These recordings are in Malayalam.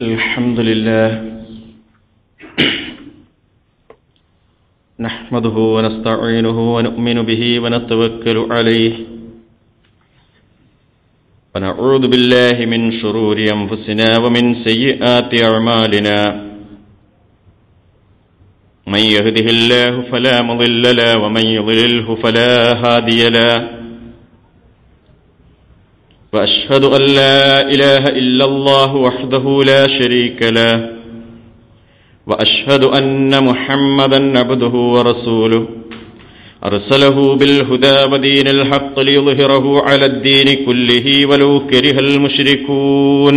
الحمد لله نحمده ونستعينه ونؤمن به ونتوكل عليه ونعوذ بالله من شرور أنفسنا ومن سيئات أعمالنا من يهده الله فلا مضل له ومن يضلله فلا هادي له واشهد ان لا اله الا الله وحده لا شريك له واشهد ان محمدا عبده ورسوله ارسله بالهدى ودين الحق ليظهره على الدين كله ولو كره المشركون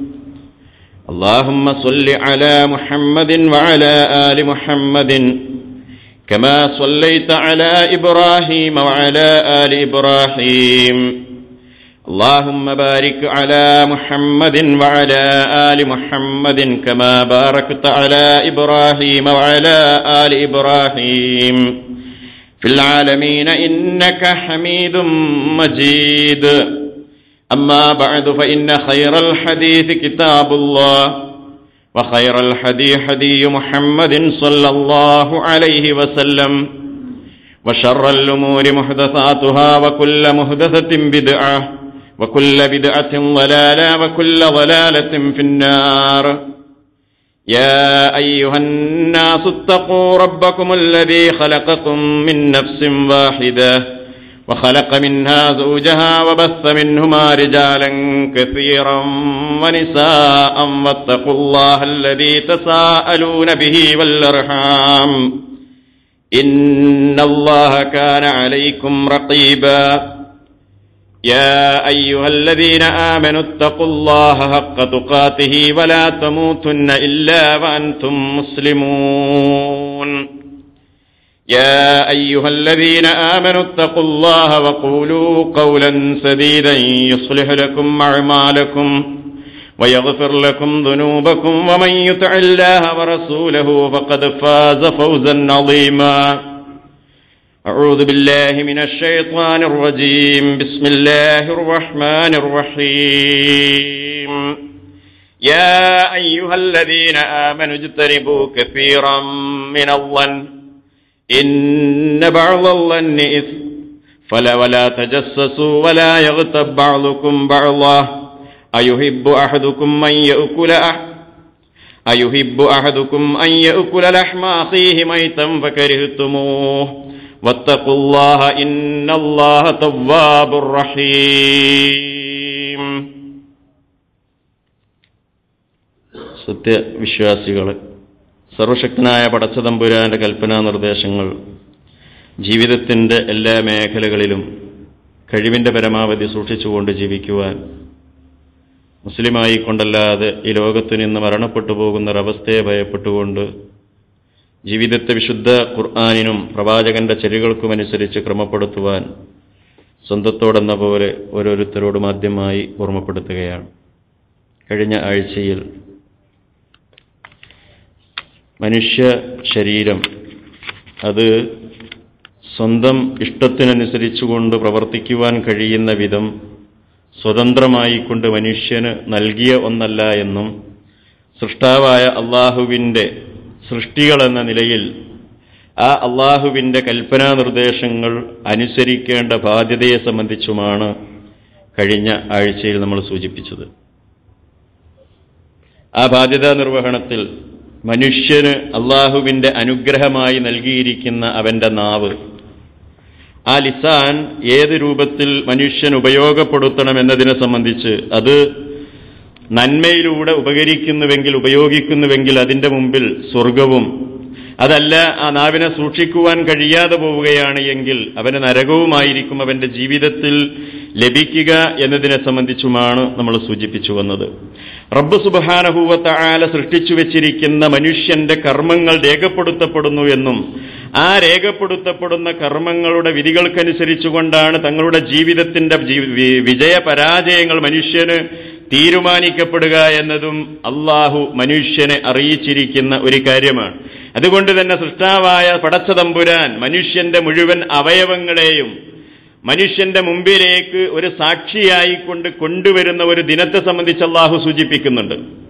اللهم صل على محمد وعلى ال محمد كما صليت على ابراهيم وعلى ال ابراهيم اللهم بارك على محمد وعلى آل محمد كما باركت على إبراهيم وعلى آل إبراهيم في العالمين إنك حميد مجيد أما بعد فإن خير الحديث كتاب الله وخير الحدي حدي محمد صلى الله عليه وسلم وشر الأمور محدثاتها وكل محدثة بدعة وكل بدعة ضلالة وكل ضلالة في النار يا أيها الناس اتقوا ربكم الذي خلقكم من نفس واحدة وخلق منها زوجها وبث منهما رجالا كثيرا ونساء واتقوا الله الذي تساءلون به والأرحام إن الله كان عليكم رقيبا يا أيها الذين آمنوا اتقوا الله حق تقاته ولا تموتن إلا وأنتم مسلمون يا أيها الذين آمنوا اتقوا الله وقولوا قولا سديدا يصلح لكم أعمالكم ويغفر لكم ذنوبكم ومن يطع الله ورسوله فقد فاز فوزا عظيما أعوذ بالله من الشيطان الرجيم بسم الله الرحمن الرحيم يا أيها الذين آمنوا اجتنبوا كثيرا من الظن إن بعض الظن إثم فلا ولا تجسسوا ولا يغتب بعضكم بعضا أيحب أحدكم أن يأكل أحد أيحب أحدكم أن يأكل لحم أخيه ميتا فكرهتموه واتقوا الله إن الله تواب رحيم സത്യവിശ്വാസികൾ സർവശക്തനായ പടച്ചതമ്പുരാന്റെ കൽപ്പനാ നിർദ്ദേശങ്ങൾ ജീവിതത്തിൻ്റെ എല്ലാ മേഖലകളിലും കഴിവിൻ്റെ പരമാവധി സൂക്ഷിച്ചുകൊണ്ട് ജീവിക്കുവാൻ മുസ്ലിമായി കൊണ്ടല്ലാതെ ഈ ലോകത്തു നിന്ന് മരണപ്പെട്ടു പോകുന്നൊരവസ്ഥയെ ഭയപ്പെട്ടുകൊണ്ട് ജീവിതത്തെ വിശുദ്ധ ഖുർആാനിനും പ്രവാചകന്റെ ചെരികൾക്കുമനുസരിച്ച് ക്രമപ്പെടുത്തുവാൻ സ്വന്തത്തോടെന്ന പോലെ ഓരോരുത്തരോടും ആദ്യമായി ഓർമ്മപ്പെടുത്തുകയാണ് കഴിഞ്ഞ ആഴ്ചയിൽ മനുഷ്യ ശരീരം അത് സ്വന്തം ഇഷ്ടത്തിനനുസരിച്ചുകൊണ്ട് പ്രവർത്തിക്കുവാൻ കഴിയുന്ന വിധം സ്വതന്ത്രമായിക്കൊണ്ട് മനുഷ്യന് നൽകിയ ഒന്നല്ല എന്നും സൃഷ്ടാവായ അള്ളാഹുവിൻ്റെ സൃഷ്ടികളെന്ന നിലയിൽ ആ അള്ളാഹുവിൻ്റെ കൽപ്പനാ നിർദ്ദേശങ്ങൾ അനുസരിക്കേണ്ട ബാധ്യതയെ സംബന്ധിച്ചുമാണ് കഴിഞ്ഞ ആഴ്ചയിൽ നമ്മൾ സൂചിപ്പിച്ചത് ആ ബാധ്യതാ നിർവഹണത്തിൽ മനുഷ്യന് അള്ളാഹുവിൻ്റെ അനുഗ്രഹമായി നൽകിയിരിക്കുന്ന അവൻ്റെ നാവ് ആ ലിസാൻ ഏത് രൂപത്തിൽ മനുഷ്യൻ ഉപയോഗപ്പെടുത്തണം എന്നതിനെ സംബന്ധിച്ച് അത് നന്മയിലൂടെ ഉപകരിക്കുന്നുവെങ്കിൽ ഉപയോഗിക്കുന്നുവെങ്കിൽ അതിൻ്റെ മുമ്പിൽ സ്വർഗവും അതല്ല ആ നാവിനെ സൂക്ഷിക്കുവാൻ കഴിയാതെ പോവുകയാണ് എങ്കിൽ അവന് നരകവുമായിരിക്കും അവന്റെ ജീവിതത്തിൽ ലഭിക്കുക എന്നതിനെ സംബന്ധിച്ചുമാണ് നമ്മൾ സൂചിപ്പിച്ചു വന്നത് റബ്ബ് സുബഹാനഹൂവത്ത ആല സൃഷ്ടിച്ചു വെച്ചിരിക്കുന്ന മനുഷ്യന്റെ കർമ്മങ്ങൾ രേഖപ്പെടുത്തപ്പെടുന്നു എന്നും ആ രേഖപ്പെടുത്തപ്പെടുന്ന കർമ്മങ്ങളുടെ വിധികൾക്കനുസരിച്ചുകൊണ്ടാണ് തങ്ങളുടെ ജീവിതത്തിന്റെ വിജയ പരാജയങ്ങൾ മനുഷ്യന് തീരുമാനിക്കപ്പെടുക എന്നതും അള്ളാഹു മനുഷ്യനെ അറിയിച്ചിരിക്കുന്ന ഒരു കാര്യമാണ് അതുകൊണ്ട് തന്നെ സൃഷ്ടാവായ പടച്ചതമ്പുരാൻ മനുഷ്യന്റെ മുഴുവൻ അവയവങ്ങളെയും മനുഷ്യന്റെ മുമ്പിലേക്ക് ഒരു സാക്ഷിയായിക്കൊണ്ട് കൊണ്ടുവരുന്ന ഒരു ദിനത്തെ സംബന്ധിച്ച് അള്ളാഹു സൂചിപ്പിക്കുന്നുണ്ട്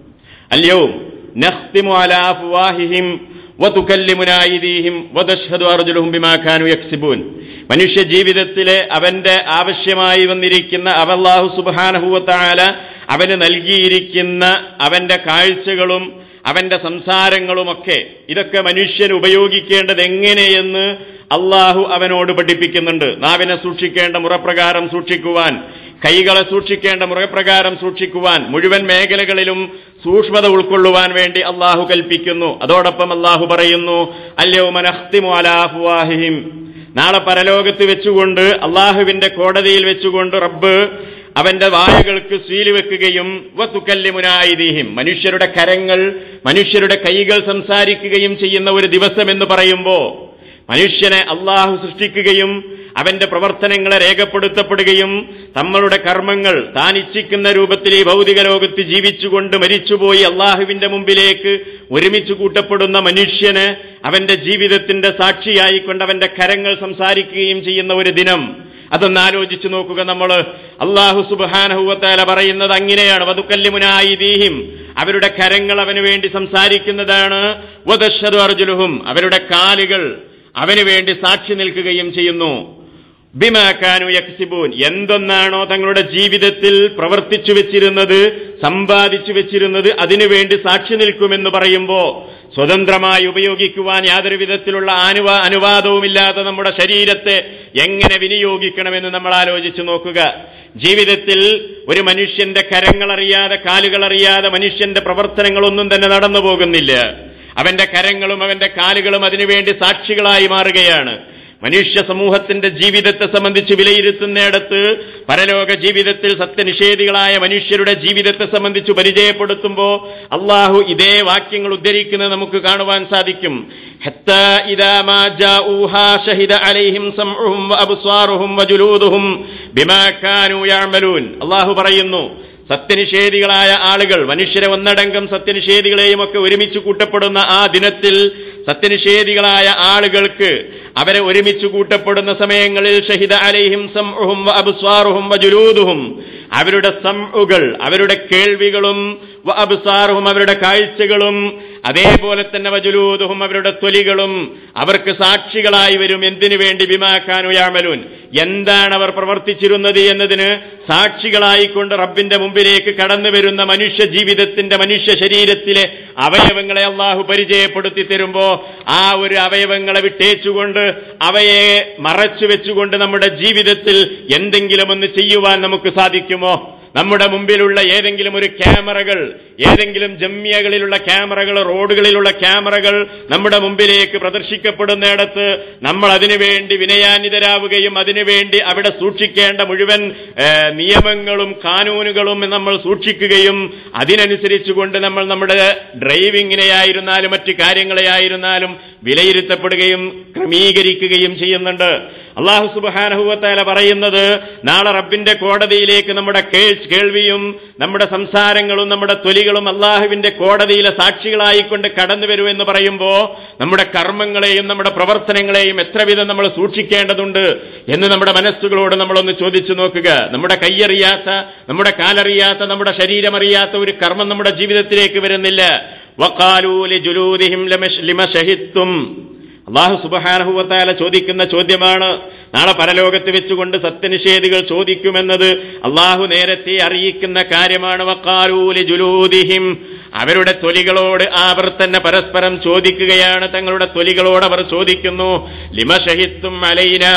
اليوم نختم على أفواههم وتكلمنا أيديهم وتشهد أرجلهم بما كانوا يكسبون മനുഷ്യ ജീവിതത്തിലെ അവന്റെ ആവശ്യമായി വന്നിരിക്കുന്ന അവല്ലാഹു സുബാനഹുവത്താല അവന് നൽകിയിരിക്കുന്ന അവന്റെ കാഴ്ചകളും അവന്റെ സംസാരങ്ങളുമൊക്കെ ഇതൊക്കെ മനുഷ്യൻ ഉപയോഗിക്കേണ്ടത് എങ്ങനെയെന്ന് അള്ളാഹു അവനോട് പഠിപ്പിക്കുന്നുണ്ട് നാവിനെ സൂക്ഷിക്കേണ്ട മുറപ്രകാരം സൂക്ഷിക്കുവാൻ കൈകളെ സൂക്ഷിക്കേണ്ട മുറപ്രകാരം സൂക്ഷിക്കുവാൻ മുഴുവൻ മേഖലകളിലും സൂക്ഷ്മത ഉൾക്കൊള്ളുവാൻ വേണ്ടി അള്ളാഹു കൽപ്പിക്കുന്നു അതോടൊപ്പം അള്ളാഹു പറയുന്നു അല്ലയോ മനഹ്തിമു അലാഹുവാഹിം നാളെ പരലോകത്ത് വെച്ചുകൊണ്ട് അള്ളാഹുവിന്റെ കോടതിയിൽ വെച്ചുകൊണ്ട് റബ്ബ് അവന്റെ വായകൾക്ക് സീല് വെക്കുകയും വത്തുക്കല്ലിമുനായിദീഹിം മനുഷ്യരുടെ കരങ്ങൾ മനുഷ്യരുടെ കൈകൾ സംസാരിക്കുകയും ചെയ്യുന്ന ഒരു ദിവസം എന്ന് പറയുമ്പോ മനുഷ്യനെ അള്ളാഹു സൃഷ്ടിക്കുകയും അവന്റെ പ്രവർത്തനങ്ങളെ രേഖപ്പെടുത്തപ്പെടുകയും തങ്ങളുടെ കർമ്മങ്ങൾ താൻ ഇച്ഛിക്കുന്ന രൂപത്തിൽ ഈ ഭൗതിക ലോകത്ത് ജീവിച്ചുകൊണ്ട് മരിച്ചുപോയി അള്ളാഹുവിന്റെ മുമ്പിലേക്ക് ഒരുമിച്ച് കൂട്ടപ്പെടുന്ന മനുഷ്യന് അവന്റെ ജീവിതത്തിന്റെ സാക്ഷിയായിക്കൊണ്ട് അവന്റെ കരങ്ങൾ സംസാരിക്കുകയും ചെയ്യുന്ന ഒരു ദിനം അതൊന്ന് ആലോചിച്ചു നോക്കുക നമ്മൾ അള്ളാഹു സുബാനഹുവത്താല പറയുന്നത് അങ്ങനെയാണ് വതുക്കല്ലിമുനായി ദീഹിം അവരുടെ കരങ്ങൾ അവന് വേണ്ടി സംസാരിക്കുന്നതാണ് വദശതു അർജുലുഹും അവരുടെ കാലുകൾ അവന് വേണ്ടി സാക്ഷി നിൽക്കുകയും ചെയ്യുന്നു ബിമാക്കാനു യക്സിബൂൻ എന്തൊന്നാണോ തങ്ങളുടെ ജീവിതത്തിൽ പ്രവർത്തിച്ചു വെച്ചിരുന്നത് സമ്പാദിച്ചു വെച്ചിരുന്നത് അതിനുവേണ്ടി സാക്ഷി നിൽക്കുമെന്ന് പറയുമ്പോ സ്വതന്ത്രമായി ഉപയോഗിക്കുവാൻ യാതൊരു വിധത്തിലുള്ള അനുവാ അനുവാദവുമില്ലാത്ത നമ്മുടെ ശരീരത്തെ എങ്ങനെ വിനിയോഗിക്കണമെന്ന് നമ്മൾ ആലോചിച്ചു നോക്കുക ജീവിതത്തിൽ ഒരു മനുഷ്യന്റെ കരങ്ങളറിയാതെ കാലുകളറിയാതെ മനുഷ്യന്റെ പ്രവർത്തനങ്ങളൊന്നും തന്നെ നടന്നു പോകുന്നില്ല അവന്റെ കരങ്ങളും അവന്റെ കാലുകളും അതിനുവേണ്ടി സാക്ഷികളായി മാറുകയാണ് മനുഷ്യ സമൂഹത്തിന്റെ ജീവിതത്തെ സംബന്ധിച്ച് വിലയിരുത്തുന്നിടത്ത് പരലോക ജീവിതത്തിൽ സത്യനിഷേധികളായ മനുഷ്യരുടെ ജീവിതത്തെ സംബന്ധിച്ച് പരിചയപ്പെടുത്തുമ്പോൾ അള്ളാഹു ഇതേ വാക്യങ്ങൾ ഉദ്ധരിക്കുന്നത് നമുക്ക് കാണുവാൻ സാധിക്കും ഹത്താ ഇദാ മാ ജാഊഹാ ശഹിദ അലൈഹിം സംഉഹും വഅബ്സാറുഹും വജുലൂദുഹും ബിമാ കാനൂ യഅമലൂൻ അള്ളാഹു പറയുന്നു സത്യനിഷേധികളായ ആളുകൾ മനുഷ്യരെ ഒന്നടങ്കം സത്യനിഷേധികളെയും ഒക്കെ ഒരുമിച്ച് കൂട്ടപ്പെടുന്ന ആ ദിനത്തിൽ സത്യനിഷേധികളായ ആളുകൾക്ക് അവരെ ഒരുമിച്ച് കൂട്ടപ്പെടുന്ന സമയങ്ങളിൽ ഷഹിദ അലൈഹിം സംഉഹും വഅബ്സാറുഹും വജുലൂദുഹും അവരുടെ സംഉകൾ അവരുടെ കേൾവികളും വഅബ്സാറുഹും അവരുടെ കാഴ്ചകളും അതേപോലെ തന്നെ വജുലൂദുഹും അവരുടെ തൊലികളും അവർക്ക് സാക്ഷികളായി വരും എന്തിനു വേണ്ടി ബിമാക്കാനു യാമലൂൻ എന്താണ് അവർ പ്രവർത്തിച്ചിരുന്നത് എന്നതിന് സാക്ഷികളായിക്കൊണ്ട് റബ്ബിന്റെ മുമ്പിലേക്ക് കടന്നു വരുന്ന മനുഷ്യ ജീവിതത്തിന്റെ മനുഷ്യ ശരീരത്തിലെ അവയവങ്ങളെ അള്ളാഹു പരിചയപ്പെടുത്തി തരുമ്പോ ആ ഒരു അവയവങ്ങളെ വിട്ടേച്ചുകൊണ്ട് അവയെ മറച്ചു വെച്ചുകൊണ്ട് നമ്മുടെ ജീവിതത്തിൽ എന്തെങ്കിലും ഒന്ന് ചെയ്യുവാൻ നമുക്ക് സാധിക്കുമോ നമ്മുടെ മുമ്പിലുള്ള ഏതെങ്കിലും ഒരു ക്യാമറകൾ ഏതെങ്കിലും ജമ്യകളിലുള്ള ക്യാമറകൾ റോഡുകളിലുള്ള ക്യാമറകൾ നമ്മുടെ മുമ്പിലേക്ക് പ്രദർശിക്കപ്പെടുന്നിടത്ത് നമ്മൾ അതിനുവേണ്ടി വിനയാന്വിതരാവുകയും അതിനുവേണ്ടി അവിടെ സൂക്ഷിക്കേണ്ട മുഴുവൻ ഏ, നിയമങ്ങളും കാനൂനുകളും നമ്മൾ സൂക്ഷിക്കുകയും അതിനനുസരിച്ചുകൊണ്ട് നമ്മൾ നമ്മുടെ ഡ്രൈവിങ്ങിനെയായിരുന്നാലും മറ്റു കാര്യങ്ങളെയായിരുന്നാലും വിലയിരുത്തപ്പെടുകയും ക്രമീകരിക്കുകയും ചെയ്യുന്നുണ്ട് അള്ളാഹു സുബാനഹുവത്താല പറയുന്നത് നാളെ റബ്ബിന്റെ കോടതിയിലേക്ക് നമ്മുടെ കേൾ- കേൾവിയും നമ്മുടെ സംസാരങ്ങളും നമ്മുടെ തൊലികളും അള്ളാഹുവിന്റെ കോടതിയിലെ സാക്ഷികളായിക്കൊണ്ട് കടന്നു വരുമെന്ന് പറയുമ്പോ നമ്മുടെ കർമ്മങ്ങളെയും നമ്മുടെ പ്രവർത്തനങ്ങളെയും എത്ര വിധം നമ്മൾ സൂക്ഷിക്കേണ്ടതുണ്ട് എന്ന് നമ്മുടെ മനസ്സുകളോട് നമ്മളൊന്ന് ചോദിച്ചു നോക്കുക നമ്മുടെ കൈയറിയാത്ത നമ്മുടെ കാലറിയാത്ത നമ്മുടെ ശരീരമറിയാത്ത ഒരു കർമ്മം നമ്മുടെ ജീവിതത്തിലേക്ക് വരുന്നില്ല വക്കാലൂലി ജുലൂദിഹിം ലിമ ഷഹിത്തും അള്ളാഹു സുബഹാനഹുവത്താല ചോദിക്കുന്ന ചോദ്യമാണ് നാളെ പരലോകത്ത് വെച്ചുകൊണ്ട് സത്യനിഷേധികൾ ചോദിക്കുമെന്നത് അള്ളാഹു നേരത്തെ അറിയിക്കുന്ന കാര്യമാണ് വക്കാലൂലി ജുലൂദിഹിം അവരുടെ തൊലികളോട് അവർ തന്നെ പരസ്പരം ചോദിക്കുകയാണ് തങ്ങളുടെ തൊലികളോട് അവർ ചോദിക്കുന്നു ലിമ ഷഹിത്തും അലൈന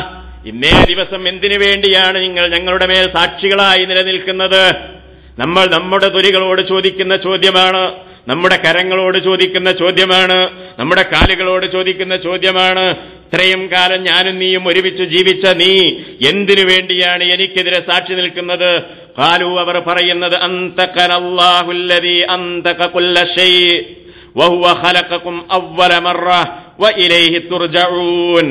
ഇന്നേ ദിവസം എന്തിനു വേണ്ടിയാണ് നിങ്ങൾ ഞങ്ങളുടെ മേൽ സാക്ഷികളായി നിലനിൽക്കുന്നത് നമ്മൾ നമ്മുടെ തൊലികളോട് ചോദിക്കുന്ന ചോദ്യമാണ് നമ്മുടെ കരങ്ങളോട് ചോദിക്കുന്ന ചോദ്യമാണ് നമ്മുടെ കാലുകളോട് ചോദിക്കുന്ന ചോദ്യമാണ് ഇത്രയും കാലം ഞാനും നീയും ഒരുമിച്ച് ജീവിച്ച നീ എന്തിനു വേണ്ടിയാണ് എനിക്കെതിരെ സാക്ഷി നിൽക്കുന്നത് കാലു അവർ പറയുന്നത് അന്തകനല്ലാഹുല്ലദീ അന്തക കുല്ല ഷൈ വഹുവ ഖലഖകും അവ്വല മറ വഇലൈഹി തുർജഊൻ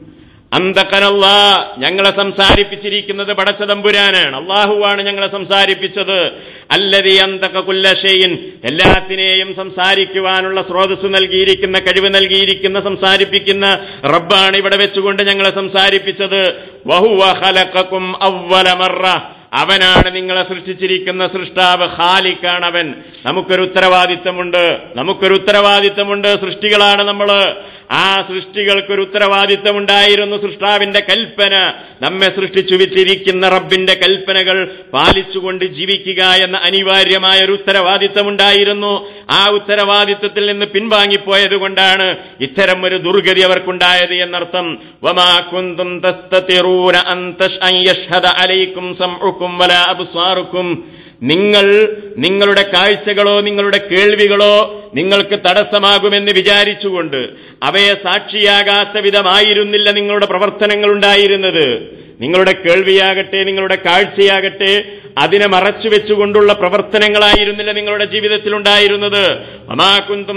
അന്തക്കനല്ല ഞങ്ങളെ സംസാരിപ്പിച്ചിരിക്കുന്നത് പടച്ചതമ്പുരാനാണ് അള്ളാഹുവാണ് ഞങ്ങളെ സംസാരിപ്പിച്ചത് അല്ലതി അന്തക കുല്ലഷയിൻ എല്ലാത്തിനെയും സംസാരിക്കുവാനുള്ള സ്രോതസ് നൽകിയിരിക്കുന്ന കഴിവ് നൽകിയിരിക്കുന്ന സംസാരിപ്പിക്കുന്ന റബ്ബാണ് ഇവിടെ വെച്ചുകൊണ്ട് ഞങ്ങളെ സംസാരിപ്പിച്ചത് വഹുവ ഖലഖകും അവ്വല മറ അവനാണ് നിങ്ങളെ സൃഷ്ടിച്ചിരിക്കുന്ന സൃഷ്ടാവ് ഖാലിക്കാണ് അവൻ നമുക്കൊരു ഉത്തരവാദിത്തമുണ്ട് നമുക്കൊരു ഉത്തരവാദിത്തമുണ്ട് സൃഷ്ടികളാണ് നമ്മള് ആ സൃഷ്ടികൾക്കൊരു ഉത്തരവാദിത്തം ഉണ്ടായിരുന്നു സൃഷ്ടാവിന്റെ കൽപ്പന നമ്മെ സൃഷ്ടിച്ചു വിട്ടിരിക്കുന്ന റബ്ബിന്റെ കൽപ്പനകൾ പാലിച്ചുകൊണ്ട് ജീവിക്കുക എന്ന അനിവാര്യമായ ഒരു ഉത്തരവാദിത്തം ഉണ്ടായിരുന്നു ആ ഉത്തരവാദിത്തത്തിൽ നിന്ന് പിൻവാങ്ങിപ്പോയത് കൊണ്ടാണ് ഇത്തരം ഒരു ദുർഗതി അവർക്കുണ്ടായത് എന്നർത്ഥം വമാ കുന്തും തസ്തതിറൂന അൻ തശ് അൻ യശ്ഹദ അലൈക്കും സംഉക്കും വലാ അബ്സാറുക്കും നിങ്ങൾ നിങ്ങളുടെ കാഴ്ചകളോ നിങ്ങളുടെ കേൾവികളോ നിങ്ങൾക്ക് തടസ്സമാകുമെന്ന് വിചാരിച്ചുകൊണ്ട് അവയെ സാക്ഷിയാകാത്ത വിധമായിരുന്നില്ല നിങ്ങളുടെ പ്രവർത്തനങ്ങൾ ഉണ്ടായിരുന്നത് നിങ്ങളുടെ കേൾവിയാകട്ടെ നിങ്ങളുടെ കാഴ്ചയാകട്ടെ അതിനെ മറച്ചു വെച്ചുകൊണ്ടുള്ള പ്രവർത്തനങ്ങളായിരുന്നില്ല നിങ്ങളുടെ ജീവിതത്തിൽ ഉണ്ടായിരുന്നത് ഒമാകുന്തും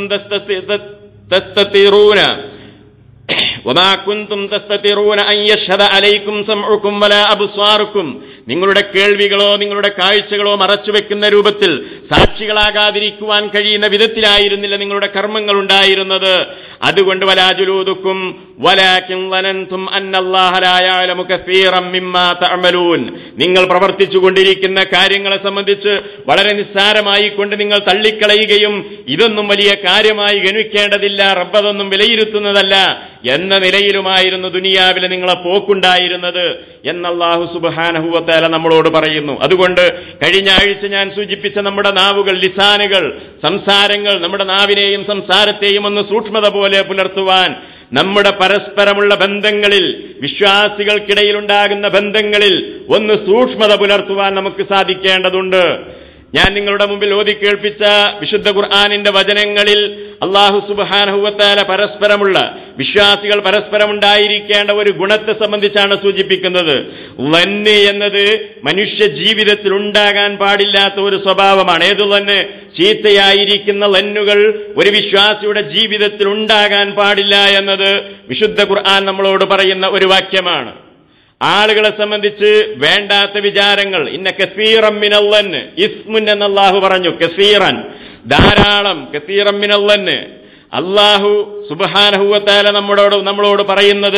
وما كنتم تستطيعون أن يشهد عليكم سمعكم ولا أبصاركم നിങ്ങളുടെ കേൾവികളോ നിങ്ങളുടെ കാഴ്ചകളോ മറച്ചു വെക്കുന്ന രൂപത്തിൽ സാക്ഷികളാകാതിരിക്കുവാൻ കഴിയുന്ന വിധത്തിലായിരുന്നില്ല നിങ്ങളുടെ കർമ്മങ്ങൾ ഉണ്ടായിരുന്നത് അതുകൊണ്ട് വലാജുലൂതുക്കും വലാകിൻ വനന്തും അന്നല്ലാഹ ലാ യഅലമു കസീറൻ മിമ്മാ തഅമലൂൻ നിങ്ങൾ പ്രവർത്തിച്ചു കൊണ്ടിരിക്കുന്ന കാര്യങ്ങളെ സംബന്ധിച്ച് വളരെ നിസ്സാരമായി കൊണ്ട് നിങ്ങൾ തള്ളിക്കളയുകയും ഇതൊന്നും വലിയ കാര്യമായി ഗണിക്കേണ്ടതില്ല റബ്ബതൊന്നും വിലയിരുത്തുന്നതല്ല എന്ന നിലയിലുമായിരുന്നു ദുനിയാവിലെ നിങ്ങളെ പോക്കുണ്ടായിരുന്നത് എന്നല്ലാഹു സുബാനഹുവത്താല നമ്മളോട് പറയുന്നു അതുകൊണ്ട് കഴിഞ്ഞ ആഴ്ച ഞാൻ സൂചിപ്പിച്ച നമ്മുടെ നാവുകൾ ലിസാനുകൾ സംസാരങ്ങൾ നമ്മുടെ നാവിനെയും സംസാരത്തെയും ഒന്ന് സൂക്ഷ്മത പോലെ പുലർത്തുവാൻ നമ്മുടെ പരസ്പരമുള്ള ബന്ധങ്ങളിൽ വിശ്വാസികൾക്കിടയിലുണ്ടാകുന്ന ബന്ധങ്ങളിൽ ഒന്ന് സൂക്ഷ്മത പുലർത്തുവാൻ നമുക്ക് സാധിക്കേണ്ടതുണ്ട് ഞാൻ നിങ്ങളുടെ മുമ്പിൽ ഓതി കേൾപ്പിച്ച വിശുദ്ധ ഖുർആാനിന്റെ വചനങ്ങളിൽ അള്ളാഹു സുബാനഹുവത്താല പരസ്പരമുള്ള വിശ്വാസികൾ പരസ്പരം ഉണ്ടായിരിക്കേണ്ട ഒരു ഗുണത്തെ സംബന്ധിച്ചാണ് സൂചിപ്പിക്കുന്നത് ലന്ന് എന്നത് മനുഷ്യ ജീവിതത്തിൽ ഉണ്ടാകാൻ പാടില്ലാത്ത ഒരു സ്വഭാവമാണ് ഏതു തന്നെ ചീത്തയായിരിക്കുന്ന ലന്നുകൾ ഒരു വിശ്വാസിയുടെ ജീവിതത്തിൽ ഉണ്ടാകാൻ പാടില്ല എന്നത് വിശുദ്ധ ഖുർആൻ നമ്മളോട് പറയുന്ന ഒരു വാക്യമാണ് ആളുകളെ സംബന്ധിച്ച് വേണ്ടാത്ത വിചാരങ്ങൾ ഇന്ന കസീറം മിനല്ലന് ഇസ്മുൻ എന്ന് അള്ളാഹു പറഞ്ഞു കസീറൻ ധാരാളം കസീറം മിനല്ലന് അള്ളാഹു സുബാനഹുവത്താല നമ്മളോട് നമ്മളോട് പറയുന്നത്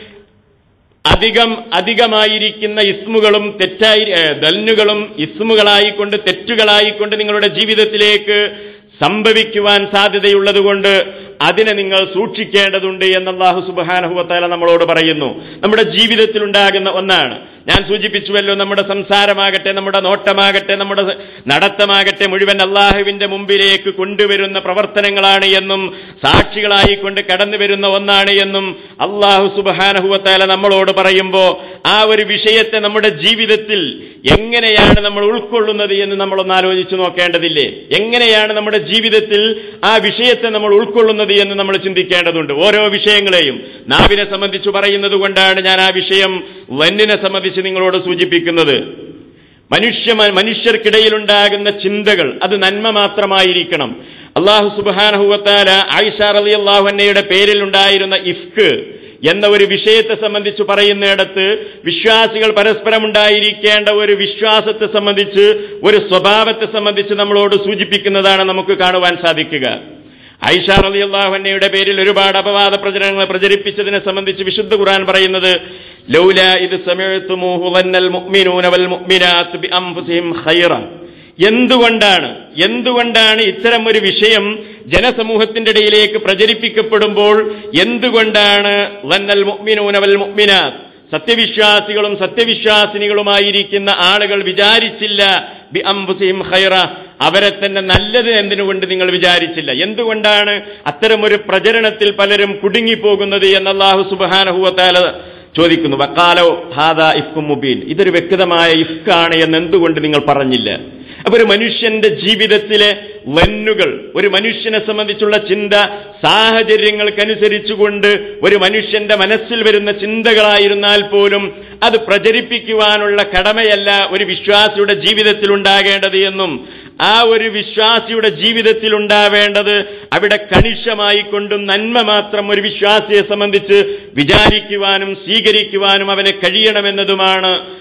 അധികം അധികമായിരിക്കുന്ന ഇസ്മുകളും തെറ്റായി ഏ, ദല്നുകളും ഇസ്മുകളായിക്കൊണ്ട് തെറ്റുകളായിക്കൊണ്ട് നിങ്ങളുടെ ജീവിതത്തിലേക്ക് സംഭവിക്കുവാൻ സാധ്യതയുള്ളതുകൊണ്ട് അതിനെ നിങ്ങൾ സൂക്ഷിക്കേണ്ടതുണ്ട് എന്ന് അള്ളാഹു സുബാനഹുവത്താല നമ്മളോട് പറയുന്നു നമ്മുടെ ജീവിതത്തിൽ ഉണ്ടാകുന്ന ഒന്നാണ് ഞാൻ സൂചിപ്പിച്ചുവല്ലോ നമ്മുടെ സംസാരമാകട്ടെ നമ്മുടെ നോട്ടമാകട്ടെ നമ്മുടെ നടത്തമാകട്ടെ മുഴുവൻ അള്ളാഹുവിന്റെ മുമ്പിലേക്ക് കൊണ്ടുവരുന്ന പ്രവർത്തനങ്ങളാണ് എന്നും സാക്ഷികളായിക്കൊണ്ട് കടന്നു വരുന്ന ഒന്നാണ് എന്നും അള്ളാഹു സുബാനഹുവത്താല നമ്മളോട് പറയുമ്പോൾ ആ ഒരു വിഷയത്തെ നമ്മുടെ ജീവിതത്തിൽ എങ്ങനെയാണ് നമ്മൾ ഉൾക്കൊള്ളുന്നത് എന്ന് നമ്മളൊന്ന് ആലോചിച്ചു നോക്കേണ്ടതില്ലേ എങ്ങനെയാണ് നമ്മുടെ ജീവിതത്തിൽ ആ വിഷയത്തെ നമ്മൾ ഉൾക്കൊള്ളുന്നത് എന്ന് നമ്മൾ ചിന്തിക്കേണ്ടതുണ്ട് ഓരോ വിഷയങ്ങളെയും നാവിനെ സംബന്ധിച്ച് പറയുന്നത് കൊണ്ടാണ് ഞാൻ ആ വിഷയം ലന്നിനെ സംബന്ധിച്ച് നിങ്ങളോട് സൂചിപ്പിക്കുന്നത് മനുഷ്യ മനുഷ്യർക്കിടയിലുണ്ടാകുന്ന ചിന്തകൾ അത് നന്മ മാത്രമായിരിക്കണം അള്ളാഹു സുബാനഹുവത്താല ആയിഷ റലി അള്ളാഹുന്നയുടെ പേരിൽ ഉണ്ടായിരുന്ന ഇഫ്ക് എന്ന ഒരു വിഷയത്തെ സംബന്ധിച്ച് പറയുന്നിടത്ത് വിശ്വാസികൾ പരസ്പരം ഉണ്ടായിരിക്കേണ്ട ഒരു വിശ്വാസത്തെ സംബന്ധിച്ച് ഒരു സ്വഭാവത്തെ സംബന്ധിച്ച് നമ്മളോട് സൂചിപ്പിക്കുന്നതാണ് നമുക്ക് കാണുവാൻ സാധിക്കുക ഐഷ റലി അള്ളാഹുന്നയുടെ പേരിൽ ഒരുപാട് അപവാദ പ്രചരണങ്ങൾ പ്രചരിപ്പിച്ചതിനെ സംബന്ധിച്ച് വിശുദ്ധ ഖുർആൻ പറയുന്നത് ലൗല ഇത് സമയത്തുമൂഹു വന്നൽ മുഅ്മിനൂന വൽ മുഅ്മിനാത്ത് ബിഅൻഫുസിഹിം ഖൈറ എന്തുകൊണ്ടാണ് എന്തുകൊണ്ടാണ് ഇത്തരം ഒരു വിഷയം ജനസമൂഹത്തിന്റെ ഇടയിലേക്ക് പ്രചരിപ്പിക്കപ്പെടുമ്പോൾ എന്തുകൊണ്ടാണ് വന്നൽ മുഅ്മിനൂന വൽ മുഅ്മിനാത്ത് സത്യവിശ്വാസികളും സത്യവിശ്വാസിനികളുമായിരിക്കുന്ന ആളുകൾ വിചാരിച്ചില്ല ബി അംബുസിഹിം ഖൈറ അവരെ തന്നെ നല്ലത് എന്തിനുകൊണ്ട് നിങ്ങൾ വിചാരിച്ചില്ല എന്തുകൊണ്ടാണ് അത്തരമൊരു പ്രചരണത്തിൽ പലരും കുടുങ്ങിപ്പോകുന്നത് എന്ന് അല്ലാഹു സുബ്ഹാനഹു ചോദിക്കുന്നു വക്കാലോ ഹാദ ഇഫ്കും മുബീൻ ഇതൊരു വ്യക്തമായ ഇഫ്കാണ് എന്ന് എന്തുകൊണ്ട് നിങ്ങൾ പറഞ്ഞില്ല അപ്പൊ ഒരു മനുഷ്യന്റെ ജീവിതത്തിലെ വന്നുകൾ ഒരു മനുഷ്യനെ സംബന്ധിച്ചുള്ള ചിന്ത സാഹചര്യങ്ങൾക്കനുസരിച്ചുകൊണ്ട് ഒരു മനുഷ്യന്റെ മനസ്സിൽ വരുന്ന ചിന്തകളായിരുന്നാൽ പോലും അത് പ്രചരിപ്പിക്കുവാനുള്ള കടമയല്ല ഒരു വിശ്വാസിയുടെ ജീവിതത്തിൽ ഉണ്ടാകേണ്ടത് എന്നും ആ ഒരു വിശ്വാസിയുടെ ജീവിതത്തിൽ ഉണ്ടാവേണ്ടത് അവിടെ കണിശമായി കൊണ്ടും നന്മ മാത്രം ഒരു വിശ്വാസിയെ സംബന്ധിച്ച് വിചാരിക്കുവാനും സ്വീകരിക്കുവാനും അവന് കഴിയണമെന്നതുമാണ്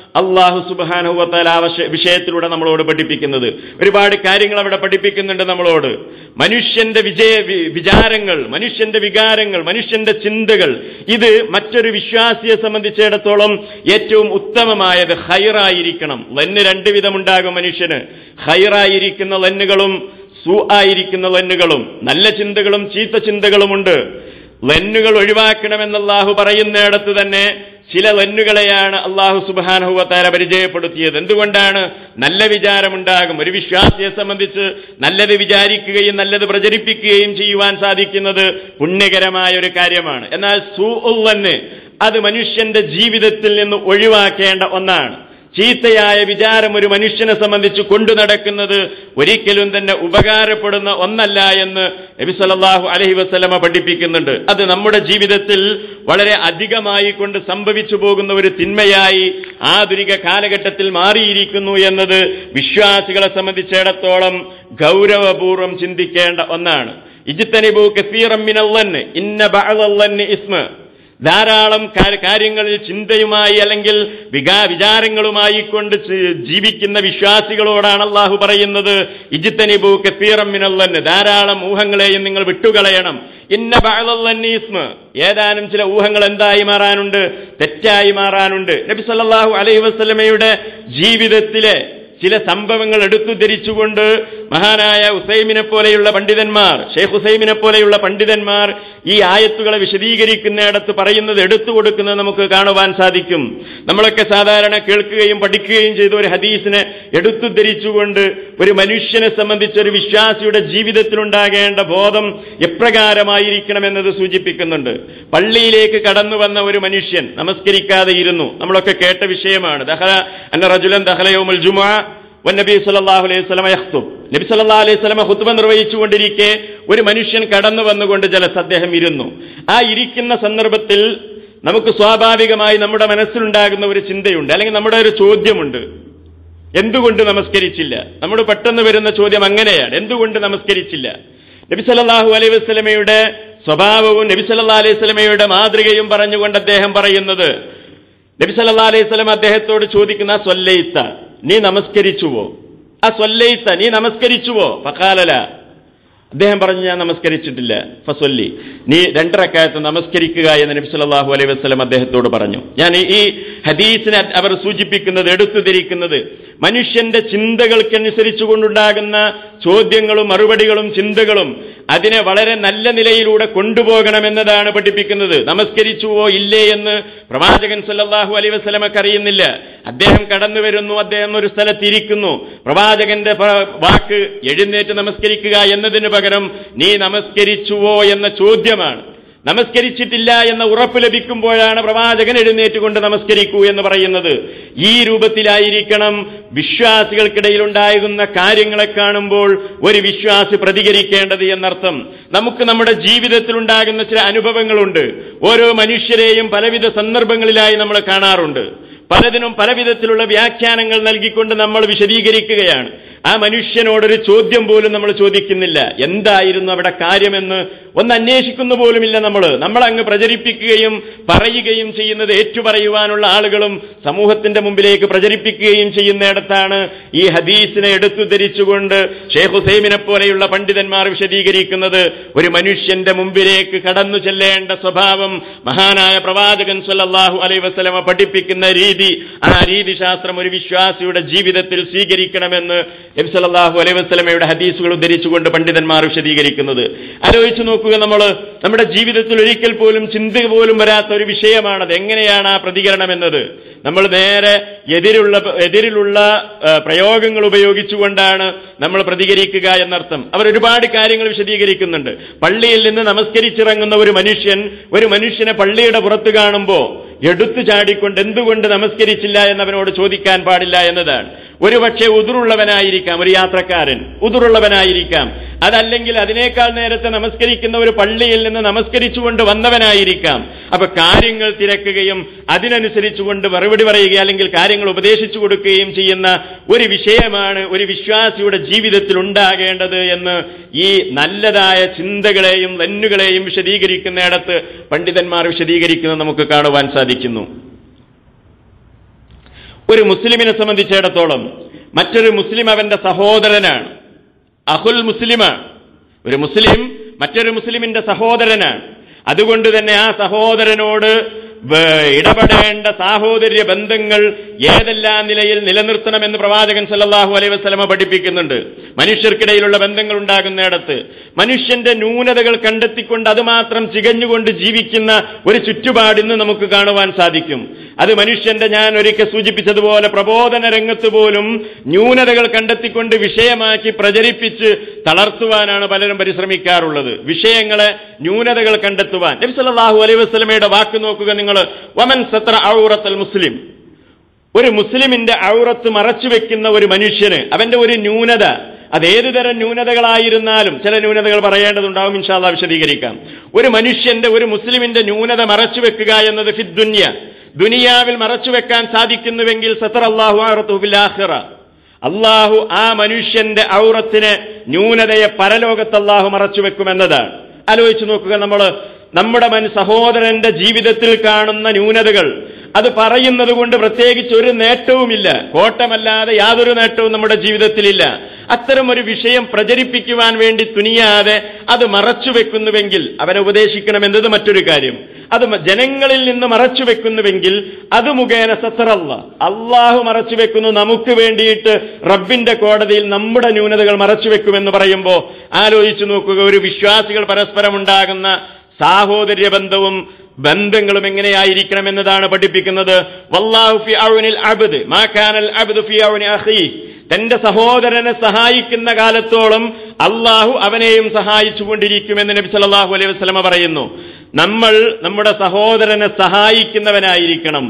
അള്ളാഹു സുബാനുവത്താൽ ആ വശ- വിഷയത്തിലൂടെ നമ്മളോട് പഠിപ്പിക്കുന്നത് ഒരുപാട് കാര്യങ്ങൾ അവിടെ പഠിപ്പിക്കുന്നുണ്ട് നമ്മളോട് മനുഷ്യന്റെ വിജയ വി- വിചാരങ്ങൾ മനുഷ്യന്റെ വികാരങ്ങൾ മനുഷ്യന്റെ ചിന്തകൾ ഇത് മറ്റൊരു വിശ്വാസിയെ സംബന്ധിച്ചിടത്തോളം ഏറ്റവും ഉത്തമമായത് ഹൈറായിരിക്കണം ലന്ന് രണ്ട് വിധമുണ്ടാകും മനുഷ്യന് ഹൈറായിരിക്കുന്ന ലന്നുകളും സു ആയിരിക്കുന്ന ലന്നുകളും നല്ല ചിന്തകളും ചീത്ത ചിന്തകളുമുണ്ട് ലന്നുകൾ ഒഴിവാക്കണമെന്ന് അള്ളാഹു പറയുന്നിടത്ത് തന്നെ ചില ലന്നുകളെയാണ് അള്ളാഹു സുബാനഹുവത്താര പരിചയപ്പെടുത്തിയത് എന്തുകൊണ്ടാണ് നല്ല വിചാരമുണ്ടാകും ഒരു വിശ്വാസിയെ സംബന്ധിച്ച് നല്ലത് വിചാരിക്കുകയും നല്ലത് പ്രചരിപ്പിക്കുകയും ചെയ്യുവാൻ സാധിക്കുന്നത് പുണ്യകരമായ ഒരു കാര്യമാണ് എന്നാൽ സൂ ഉള്ളന്ന് അത് മനുഷ്യന്റെ ജീവിതത്തിൽ നിന്ന് ഒഴിവാക്കേണ്ട ഒന്നാണ് ചീത്തയായ വിചാരം ഒരു മനുഷ്യനെ സംബന്ധിച്ച് കൊണ്ടു നടക്കുന്നത് ഒരിക്കലും തന്നെ ഉപകാരപ്പെടുന്ന ഒന്നല്ല എന്ന് നബി സല്ലല്ലാഹു അലൈഹി വസല്ലമ പഠിപ്പിക്കുന്നുണ്ട് അത് നമ്മുടെ ജീവിതത്തിൽ വളരെ അധികമായി കൊണ്ട് സംഭവിച്ചു പോകുന്ന ഒരു തിന്മയായി ആധുനിക കാലഘട്ടത്തിൽ മാറിയിരിക്കുന്നു എന്നത് വിശ്വാസികളെ സംബന്ധിച്ചിടത്തോളം ഗൗരവപൂർവ്വം ചിന്തിക്കേണ്ട ഒന്നാണ് ഇജ്തനിബു കസീറം മിനല്ലന്ന് ഇന്ന ബഅദല്ലന്ന് ഇസ്മ ധാരാളം കാ- കാര്യങ്ങളിൽ ചിന്തയുമായി അല്ലെങ്കിൽ വികാ വിചാരങ്ങളുമായി കൊണ്ട് ചി- ജീവിക്കുന്ന വിശ്വാസികളോടാണ് അള്ളാഹു പറയുന്നത് ഇജിത്തനിബു കത്തീറമ്മിനല്ലെന്ന് ധാരാളം ഊഹങ്ങളെയും നിങ്ങൾ വിട്ടുകളയണം ഇന്ന ബഅദല്ലന്നീസ്മ ഏതാനും ചില ഊഹങ്ങൾ എന്തായി മാറാനുണ്ട് തെറ്റായി മാറാനുണ്ട് നബി സല്ലല്ലാഹു അലൈഹി വസല്ലമയുടെ ജീവിതത്തിലെ ചില സംഭവങ്ങൾ എടുത്തു ധരിച്ചുകൊണ്ട് മഹാനായ ഉസൈമിനെ പോലെയുള്ള പണ്ഡിതന്മാർ ഷെയ്ഖ് ഹുസൈമിനെ പോലെയുള്ള പണ്ഡിതന്മാർ ഈ ആയത്തുകളെ വിശദീകരിക്കുന്നിടത്ത് പറയുന്നത് എടുത്തു കൊടുക്കുന്നത് നമുക്ക് കാണുവാൻ സാധിക്കും നമ്മളൊക്കെ സാധാരണ കേൾക്കുകയും പഠിക്കുകയും ചെയ്ത ഒരു ഹദീസിനെ എടുത്തു ധരിച്ചുകൊണ്ട് ഒരു മനുഷ്യനെ സംബന്ധിച്ച് ഒരു വിശ്വാസിയുടെ ജീവിതത്തിലുണ്ടാകേണ്ട ബോധം എപ്രകാരമായിരിക്കണമെന്നത് സൂചിപ്പിക്കുന്നുണ്ട് പള്ളിയിലേക്ക് കടന്നു വന്ന ഒരു മനുഷ്യൻ നമസ്കരിക്കാതെ ഇരുന്നു നമ്മളൊക്കെ കേട്ട വിഷയമാണ് ദഹല അന്ന റജുലൻ ദഹലയോമുൽ ജുമാ നബി സല്ലല്ലാഹു അലൈഹി വസല്ലമ യഖ്തുബ് നബി സല്ലല്ലാഹു അലൈഹി വസല്ലമ ഖുത്ബ നിർവഹിച്ചുകൊണ്ടിരിക്കെ ഒരു മനുഷ്യൻ കടന്നു വന്നുകൊണ്ട് ജലസ് അദ്ദേഹം ഇരുന്നു ആ ഇരിക്കുന്ന സന്ദർഭത്തിൽ നമുക്ക് സ്വാഭാവികമായി നമ്മുടെ മനസ്സിലുണ്ടാകുന്ന ഒരു ചിന്തയുണ്ട് അല്ലെങ്കിൽ നമ്മുടെ ഒരു ചോദ്യമുണ്ട് എന്തുകൊണ്ട് നമസ്കരിച്ചില്ല നമ്മുടെ പെട്ടെന്ന് വരുന്ന ചോദ്യം അങ്ങനെയാണ് എന്തുകൊണ്ട് നമസ്കരിച്ചില്ല നബി സല്ലല്ലാഹു അലൈഹി വസല്ലമയുടെ സ്വഭാവവും നബി സല്ലല്ലാഹു അലൈഹി വസല്ലമയുടെ മാതൃകയും പറഞ്ഞുകൊണ്ട് അദ്ദേഹം പറയുന്നത് നബി സല്ലല്ലാഹു അലൈഹി വസല്ലം അദ്ദേഹത്തോട് ചോദിക്കുന്ന "ആ സ്വല്ലൈത്ത നീ നമസ്കരിച്ചുവോ ആ സ്വല്ലൈത്ത നീ നമസ്കരിച്ചുവോ ഫഖാലല അദ്ദേഹം പറഞ്ഞു ഞാൻ നമസ്കരിച്ചിട്ടില്ല ഫസ്വല്ലി നീ രണ്ടരക്കാലത്ത് നമസ്കരിക്കുക എന്ന് നബി സല്ലല്ലാഹു അലൈഹി വസല്ലം അദ്ദേഹത്തോട് പറഞ്ഞു ഞാൻ ഈ- ഈ ഹദീസിനെ അവർ സൂചിപ്പിക്കുന്നത് എടുത്തു ധരിക്കുന്നത് മനുഷ്യന്റെ ചിന്തകൾക്കനുസരിച്ചു കൊണ്ടുണ്ടാകുന്ന ചോദ്യങ്ങളും മറുപടികളും ചിന്തകളും അതിനെ വളരെ നല്ല നിലയിലൂടെ കൊണ്ടുപോകണമെന്നതാണ് പഠിപ്പിക്കുന്നത് നമസ്കരിച്ചുവോ ഇല്ലേ എന്ന് പ്രവാചകൻ സല്ലല്ലാഹു അലൈഹി വസല്ലമക്ക് അറിയുന്നില്ല അദ്ദേഹം കടന്നു വരുന്നു അദ്ദേഹം ഒരു സ്ഥലത്ത് ഇരിക്കുന്നു പ്രവാചകന്റെ പ- വാക്ക് എഴുന്നേറ്റ് നമസ്കരിക്കുക എന്നതിന് പകരം നീ നമസ്കരിച്ചുവോ എന്ന ചോദ്യമാണ് നമസ്കരിച്ചിട്ടില്ല എന്ന ഉറപ്പ് ലഭിക്കുമ്പോഴാണ് പ്രവാചകൻ എഴുന്നേറ്റുകൊണ്ട് നമസ്കരിക്കൂ എന്ന് പറയുന്നത് ഈ രൂപത്തിലായിരിക്കണം വിശ്വാസികൾക്കിടയിൽ ഉണ്ടാകുന്ന കാര്യങ്ങളെ കാണുമ്പോൾ ഒരു വിശ്വാസി പ്രതികരിക്കേണ്ടത് എന്നർത്ഥം നമുക്ക് നമ്മുടെ ജീവിതത്തിൽ ഉണ്ടാകുന്ന ചില അനുഭവങ്ങളുണ്ട് ഓരോ മനുഷ്യരെയും പലവിധ സന്ദർഭങ്ങളിലായി നമ്മൾ കാണാറുണ്ട് പലതിനും പലവിധത്തിലുള്ള വ്യാഖ്യാനങ്ങൾ നൽകിക്കൊണ്ട് നമ്മൾ വിശദീകരിക്കുകയാണ് ആ മനുഷ്യനോടൊരു ചോദ്യം പോലും നമ്മൾ ചോദിക്കുന്നില്ല എന്തായിരുന്നു അവിടെ കാര്യമെന്ന് ഒന്ന് അന്വേഷിക്കുന്ന പോലുമില്ല നമ്മൾ നമ്മൾ അങ്ങ് പ്രചരിപ്പിക്കുകയും പറയുകയും ചെയ്യുന്നത് ഏറ്റുപറയുവാനുള്ള ആളുകളും സമൂഹത്തിന്റെ മുമ്പിലേക്ക് പ്രചരിപ്പിക്കുകയും ചെയ്യുന്നിടത്താണ് ഈ ഹദീസിനെ എടുത്തു ധരിച്ചുകൊണ്ട് ഷേഖ് ഹുസൈമിനെ പോലെയുള്ള പണ്ഡിതന്മാർ വിശദീകരിക്കുന്നത് ഒരു മനുഷ്യന്റെ മുമ്പിലേക്ക് കടന്നു ചെല്ലേണ്ട സ്വഭാവം മഹാനായ പ്രവാചകൻ സല്ലല്ലാഹു അലൈഹി വസല്ലമ പഠിപ്പിക്കുന്ന രീതി ആ രീതിശാസ്ത്രം ഒരു വിശ്വാസിയുടെ ജീവിതത്തിൽ സ്വീകരിക്കണമെന്ന് നബി സല്ലല്ലാഹു അലൈഹി വസല്ലമയുടെ ഹദീസുകൾ ഉദ്ധരിച്ചുകൊണ്ട് പണ്ഡിതന്മാർ വിശദീകരിക്കുന്നത് ആലോചിച്ചു നോക്കുക നമ്മൾ നമ്മുടെ ജീവിതത്തിൽ ഒരിക്കൽ പോലും ചിന്ത പോലും വരാത്ത ഒരു വിഷയമാണത് എങ്ങനെയാണ് ആ പ്രതികരണം എന്നത് നമ്മൾ നേരെ എതിരുള്ള എതിരിലുള്ള ആ, പ്രയോഗങ്ങൾ ഉപയോഗിച്ചുകൊണ്ടാണ് നമ്മൾ പ്രതികരിക്കുക എന്നർത്ഥം അവർ ഒരുപാട് കാര്യങ്ങൾ വിശദീകരിക്കുന്നുണ്ട് പള്ളിയിൽ നിന്ന് നമസ്കരിച്ചിറങ്ങുന്ന ഒരു മനുഷ്യൻ ഒരു മനുഷ്യനെ പള്ളിയുടെ പുറത്ത് കാണുമ്പോൾ എടുത്തു ചാടിക്കൊണ്ട് എന്തുകൊണ്ട് നമസ്കരിച്ചില്ല എന്നവനോട് ചോദിക്കാൻ പാടില്ല എന്നതാണ് ഒരുപക്ഷെ ഉതുറുള്ളവനായിരിക്കാം ഒരു യാത്രക്കാരൻ ഉതുറുള്ളവനായിരിക്കാം അതല്ലെങ്കിൽ അതിനേക്കാൾ നേരത്തെ നമസ്കരിക്കുന്ന ഒരു പള്ളിയിൽ നിന്ന് നമസ്കരിച്ചുകൊണ്ട് വന്നവനായിരിക്കാം അപ്പൊ കാര്യങ്ങൾ തിരക്കുകയും അതിനനുസരിച്ചുകൊണ്ട് മറുപടി പറയുക അല്ലെങ്കിൽ കാര്യങ്ങൾ ഉപദേശിച്ചു കൊടുക്കുകയും ചെയ്യുന്ന ഒരു വിഷയമാണ് ഒരു വിശ്വാസിയുടെ ജീവിതത്തിൽ ഉണ്ടാകേണ്ടത് എന്ന് ഈ നല്ലതായ ചിന്തകളെയും ലന്നുകളെയും വിശദീകരിക്കുന്നിടത്ത് പണ്ഡിതന്മാർ വിശദീകരിക്കുന്നത് നമുക്ക് കാണുവാൻ സാധിക്കുന്നു ഒരു മുസ്ലിമിനെ സംബന്ധിച്ചിടത്തോളം മറ്റൊരു മുസ്ലിം അവന്റെ സഹോദരനാണ് അഹുൽ മുസ്ലിമാണ് ഒരു മുസ്ലിം മറ്റൊരു മുസ്ലിമിന്റെ സഹോദരനാണ് അതുകൊണ്ട് തന്നെ ആ സഹോദരനോട് വ- ഇടപെടേണ്ട സാഹോദര്യ ബന്ധങ്ങൾ ഏതെല്ലാം നിലയിൽ നിലനിർത്തണമെന്ന് പ്രവാചകൻ സല്ലല്ലാഹു അലൈഹി വസല്ലമ പഠിപ്പിക്കുന്നുണ്ട് മനുഷ്യർക്കിടയിലുള്ള ബന്ധങ്ങൾ ഉണ്ടാകുന്നിടത്ത് മനുഷ്യന്റെ ന്യൂനതകൾ കണ്ടെത്തിക്കൊണ്ട് അത് മാത്രം ചികഞ്ഞുകൊണ്ട് ജീവിക്കുന്ന ഒരു ചുറ്റുപാട് ഇന്ന് നമുക്ക് കാണുവാൻ സാധിക്കും അത് മനുഷ്യന്റെ ഞാൻ ഒരിക്കൽ സൂചിപ്പിച്ചതുപോലെ പ്രബോധന രംഗത്ത് പോലും ന്യൂനതകൾ കണ്ടെത്തിക്കൊണ്ട് വിഷയമാക്കി പ്രചരിപ്പിച്ച് തളർത്തുവാനാണ് പലരും പരിശ്രമിക്കാറുള്ളത് വിഷയങ്ങളെ ന്യൂനതകൾ കണ്ടെത്തുവാൻ നബി സല്ലല്ലാഹു അലൈഹി വസല്ലമയുടെ വാക്ക് നോക്കുക നിങ്ങൾ വമൻ സത്ര ഔറത്തൽ മുസ്ലിം ഒരു മുസ്ലിമിന്റെ ഔറത്ത് മറച്ചു വെക്കുന്ന ഒരു മനുഷ്യന് അവന്റെ ഒരു ന്യൂനത അത് ഏത് തരം ന്യൂനതകളായിരുന്നാലും ചില ന്യൂനതകൾ പറയേണ്ടതുണ്ടാവും ഇൻഷാല്ല വിശദീകരിക്കാം ഒരു മനുഷ്യന്റെ ഒരു മുസ്ലിമിന്റെ ന്യൂനത മറച്ചു വെക്കുക എന്നത് ഫിദ്ദുന്യ ദുനിയാവിൽ മറച്ചു വെക്കാൻ സാധിക്കുന്നുവെങ്കിൽ സത്തർ അള്ളാഹു അള്ളാഹു ആ മനുഷ്യന്റെ ഔറത്തിന് ന്യൂനതയെ പരലോകത്ത് അള്ളാഹു മറച്ചു വെക്കുമെന്നതാണ് ആലോചിച്ചു നോക്കുക നമ്മൾ നമ്മുടെ മൻ സഹോദരന്റെ ജീവിതത്തിൽ കാണുന്ന ന്യൂനതകൾ അത് പറയുന്നത് കൊണ്ട് പ്രത്യേകിച്ച് ഒരു നേട്ടവുമില്ല കോട്ടമല്ലാതെ യാതൊരു നേട്ടവും നമ്മുടെ ജീവിതത്തിലില്ല അത്തരം ഒരു വിഷയം പ്രചരിപ്പിക്കുവാൻ വേണ്ടി തുനിയാതെ അത് മറച്ചു വെക്കുന്നുവെങ്കിൽ അവനെ ഉപദേശിക്കണമെന്നത് മറ്റൊരു കാര്യം അത് മ- ജനങ്ങളിൽ നിന്ന് മറച്ചു വെക്കുന്നുവെങ്കിൽ അത് മുഖേന സത്തറല്ല അള്ളാഹു മറച്ചു വെക്കുന്നു നമുക്ക് വേണ്ടിയിട്ട് റബ്ബിന്റെ കോടതിയിൽ നമ്മുടെ ന്യൂനതകൾ മറച്ചു വെക്കുമെന്ന് പറയുമ്പോൾ ആലോചിച്ചു നോക്കുക ഒരു വിശ്വാസികൾ പരസ്പരം ഉണ്ടാകുന്ന സാഹോദര്യ ബന്ധവും ബന്ധങ്ങളും എങ്ങനെയായിരിക്കണം എന്നതാണ് പഠിപ്പിക്കുന്നത് വല്ലാഹു ഫി ഔനിൽ അബ്ദ് മാ കാനൽ അബ്ദു ഫി ഔനി അഖീ തന്റെ സഹോദരനെ സഹായിക്കുന്ന കാലത്തോളം അള്ളാഹു അവനെയും സഹായിച്ചുകൊണ്ടിരിക്കുമെന്ന് നബി സല്ലല്ലാഹു അലൈഹി വസല്ലമ പറയുന്നു നമ്മൾ നമ്മുടെ സഹോദരനെ സഹായിക്കുന്നവനായിരിക്കണം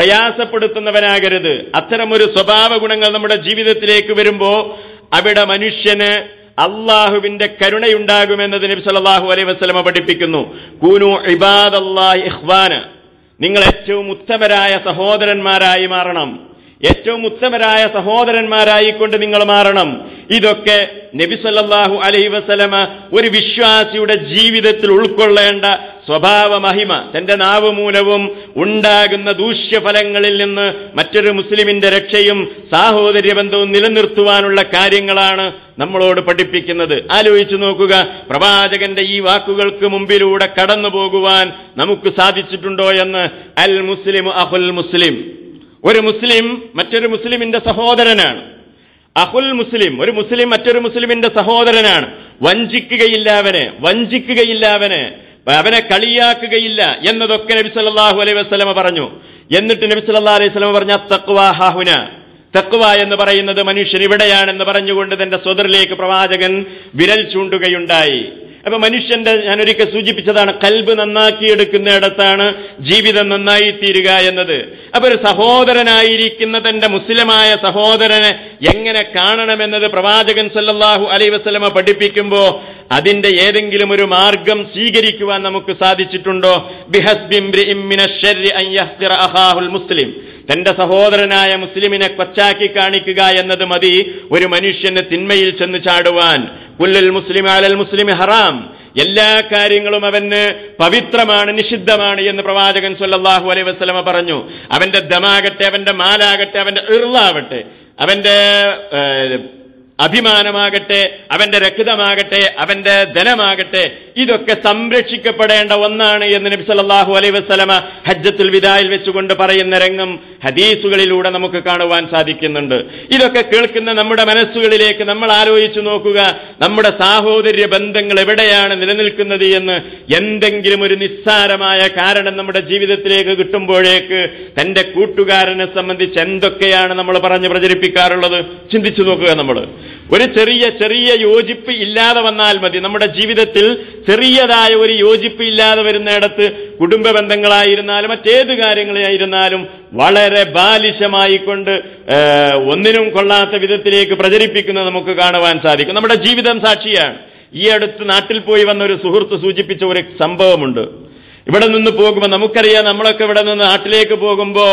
പ്രയാസപ്പെടുത്തുന്നവനാകരുത് അത്തരമൊരു സ്വഭാവ ഗുണങ്ങൾ നമ്മുടെ ജീവിതത്തിലേക്ക് വരുമ്പോ അവിടെ മനുഷ്യന് അള്ളാഹുവിന്റെ കരുണയുണ്ടാകുമെന്നത് നബി സല്ലല്ലാഹു അലൈഹി വസല്ലമ പഠിപ്പിക്കുന്നു കൂനു ഇബാദല്ലാഹി ഇഖ്വാന നിങ്ങൾ ഏറ്റവും ഉത്തമരായ സഹോദരന്മാരായി മാറണം ഏറ്റവും ഉത്തമരായ സഹോദരന്മാരായിക്കൊണ്ട് നിങ്ങൾ മാറണം ഇതൊക്കെ നബി സല്ലല്ലാഹു അലൈഹി വസല്ലമ ഒരു വിശ്വാസിയുടെ ജീവിതത്തിൽ ഉൾക്കൊള്ളേണ്ട സ്വഭാവ മഹിമ തന്റെ നാവ് മൂലവും ഉണ്ടാകുന്ന ദൂഷ്യഫലങ്ങളിൽ നിന്ന് മറ്റൊരു മുസ്ലിമിന്റെ രക്ഷയും സാഹോദര്യ ബന്ധവും നിലനിർത്തുവാനുള്ള കാര്യങ്ങളാണ് നമ്മളോട് പഠിപ്പിക്കുന്നത് ആലോചിച്ചു നോക്കുക പ്രവാചകന്റെ ഈ വാക്കുകൾക്ക് മുമ്പിലൂടെ കടന്നു പോകുവാൻ നമുക്ക് സാധിച്ചിട്ടുണ്ടോ എന്ന് അൽ മുസ്ലിം അഹുൽ മുസ്ലിം ഒരു മുസ്ലിം മറ്റൊരു മുസ്ലിമിന്റെ സഹോദരനാണ് അഹുൽ മുസ്ലിം ഒരു മുസ്ലിം മറ്റൊരു മുസ്ലിമിന്റെ സഹോദരനാണ് വഞ്ചിക്കുകയില്ല അവനെ വഞ്ചിക്കുകയില്ല അവനെ അവനെ കളിയാക്കുകയില്ല എന്നതൊക്കെ നബി സല്ലല്ലാഹു അലൈഹി വസല്ലമ പറഞ്ഞു എന്നിട്ട് നബി സല്ലല്ലാഹു അലൈഹി വസല്ലമ പറഞ്ഞ തഖ്വ ഹാഹുന തക്വ എന്ന് പറയുന്നത് മനുഷ്യൻ ഇവിടെയാണെന്ന് പറഞ്ഞുകൊണ്ട് തന്റെ സ്വതറിലേക്ക് പ്രവാചകൻ വിരൽ ചൂണ്ടുകയുണ്ടായി അപ്പൊ മനുഷ്യന്റെ ഞാൻ ഒരിക്കൽ സൂചിപ്പിച്ചതാണ് കൽബ് നന്നാക്കിയെടുക്കുന്നിടത്താണ് ജീവിതം നന്നായി തീരുക എന്നത് അപ്പൊ ഒരു സഹോദരനായിരിക്കുന്ന തന്റെ മുസ്ലിമായ സഹോദരനെ എങ്ങനെ കാണണമെന്നത് പ്രവാചകൻ സല്ലല്ലാഹു അലൈഹി വസല്ലമ പഠിപ്പിക്കുമ്പോ അതിന്റെ ഏതെങ്കിലും ഒരു മാർഗം സ്വീകരിക്കുവാൻ നമുക്ക് സാധിച്ചിട്ടുണ്ടോ ബിഹസ്ബിംബ്രിഇം മിനശ്ശർരി അൻ യഹ്തിറ അഖാഹുൽ മുസ്ലിം തന്റെ സഹോദരനായ മുസ്ലിമിനെ കൊച്ചാക്കി കാണിക്കുക എന്നത് മതി ഒരു മനുഷ്യന് തിന്മയിൽ ചെന്ന് ചാടുവാൻ കുല്ലുൽ മുസ്ലിം അലൽ മുസ്ലിം ഹറാം എല്ലാ കാര്യങ്ങളും അവന് പവിത്രമാണ് നിഷിദ്ധമാണ് എന്ന് പ്രവാചകൻ സല്ലല്ലാഹു അലൈഹി വസല്ലമ പറഞ്ഞു അവന്റെ ദമാകട്ടെ അവന്റെ മാലാകട്ടെ അവന്റെ ഇർലാവട്ടെ അവന്റെ ഏഹ്, അഭിമാനമാകട്ടെ അവന്റെ രക്തമാകട്ടെ അവന്റെ ധനമാകട്ടെ ഇതൊക്കെ സംരക്ഷിക്കപ്പെടേണ്ട ഒന്നാണ് എന്ന് നബി സല്ലല്ലാഹു അലൈഹി വസല്ലമ ഹജ്ജത്തുൽ വിദായിൽ വെച്ചുകൊണ്ട് പറയുന്ന രംഗം ഹദീസുകളിലൂടെ നമുക്ക് കാണുവാൻ സാധിക്കുന്നുണ്ട് ഇതൊക്കെ കേൾക്കുന്ന നമ്മുടെ മനസ്സുകളിലേക്ക് നമ്മൾ ആലോചിച്ചു നോക്കുക നമ്മുടെ സാഹോദര്യ ബന്ധങ്ങൾ എവിടെയാണ് നിലനിൽക്കുന്നത് എന്ന് എന്തെങ്കിലും ഒരു നിസ്സാരമായ കാരണം നമ്മുടെ ജീവിതത്തിലേക്ക് കിട്ടുമ്പോഴേക്ക് തന്റെ കൂട്ടുകാരനെ സംബന്ധിച്ച് എന്തൊക്കെയാണ് നമ്മൾ പറഞ്ഞ് പ്രചരിപ്പിക്കാറുള്ളത് ചിന്തിച്ചു നോക്കുക നമ്മൾ ഒരു ചെറിയ ചെറിയ യോജിപ്പ് ഇല്ലാതെ വന്നാൽ മതി നമ്മുടെ ജീവിതത്തിൽ ചെറിയതായ ഒരു യോജിപ്പ് ഇല്ലാതെ വരുന്നിടത്ത് കുടുംബ ബന്ധങ്ങളായിരുന്നാലും മറ്റേത് കാര്യങ്ങളായിരുന്നാലും വളരെ ബാലിശമായിക്കൊണ്ട് ഏഹ്, ഒന്നിനും കൊള്ളാത്ത വിധത്തിലേക്ക് പ്രചരിപ്പിക്കുന്നത് നമുക്ക് കാണുവാൻ സാധിക്കും നമ്മുടെ ജീവിതം സാക്ഷിയാണ് ഈ അടുത്ത് നാട്ടിൽ പോയി വന്ന ഒരു സുഹൃത്ത് സൂചിപ്പിച്ച ഒരു സംഭവമുണ്ട് ഇവിടെ നിന്ന് പോകുമ്പോൾ നമുക്കറിയാം നമ്മളൊക്കെ ഇവിടെ നിന്ന് നാട്ടിലേക്ക് പോകുമ്പോൾ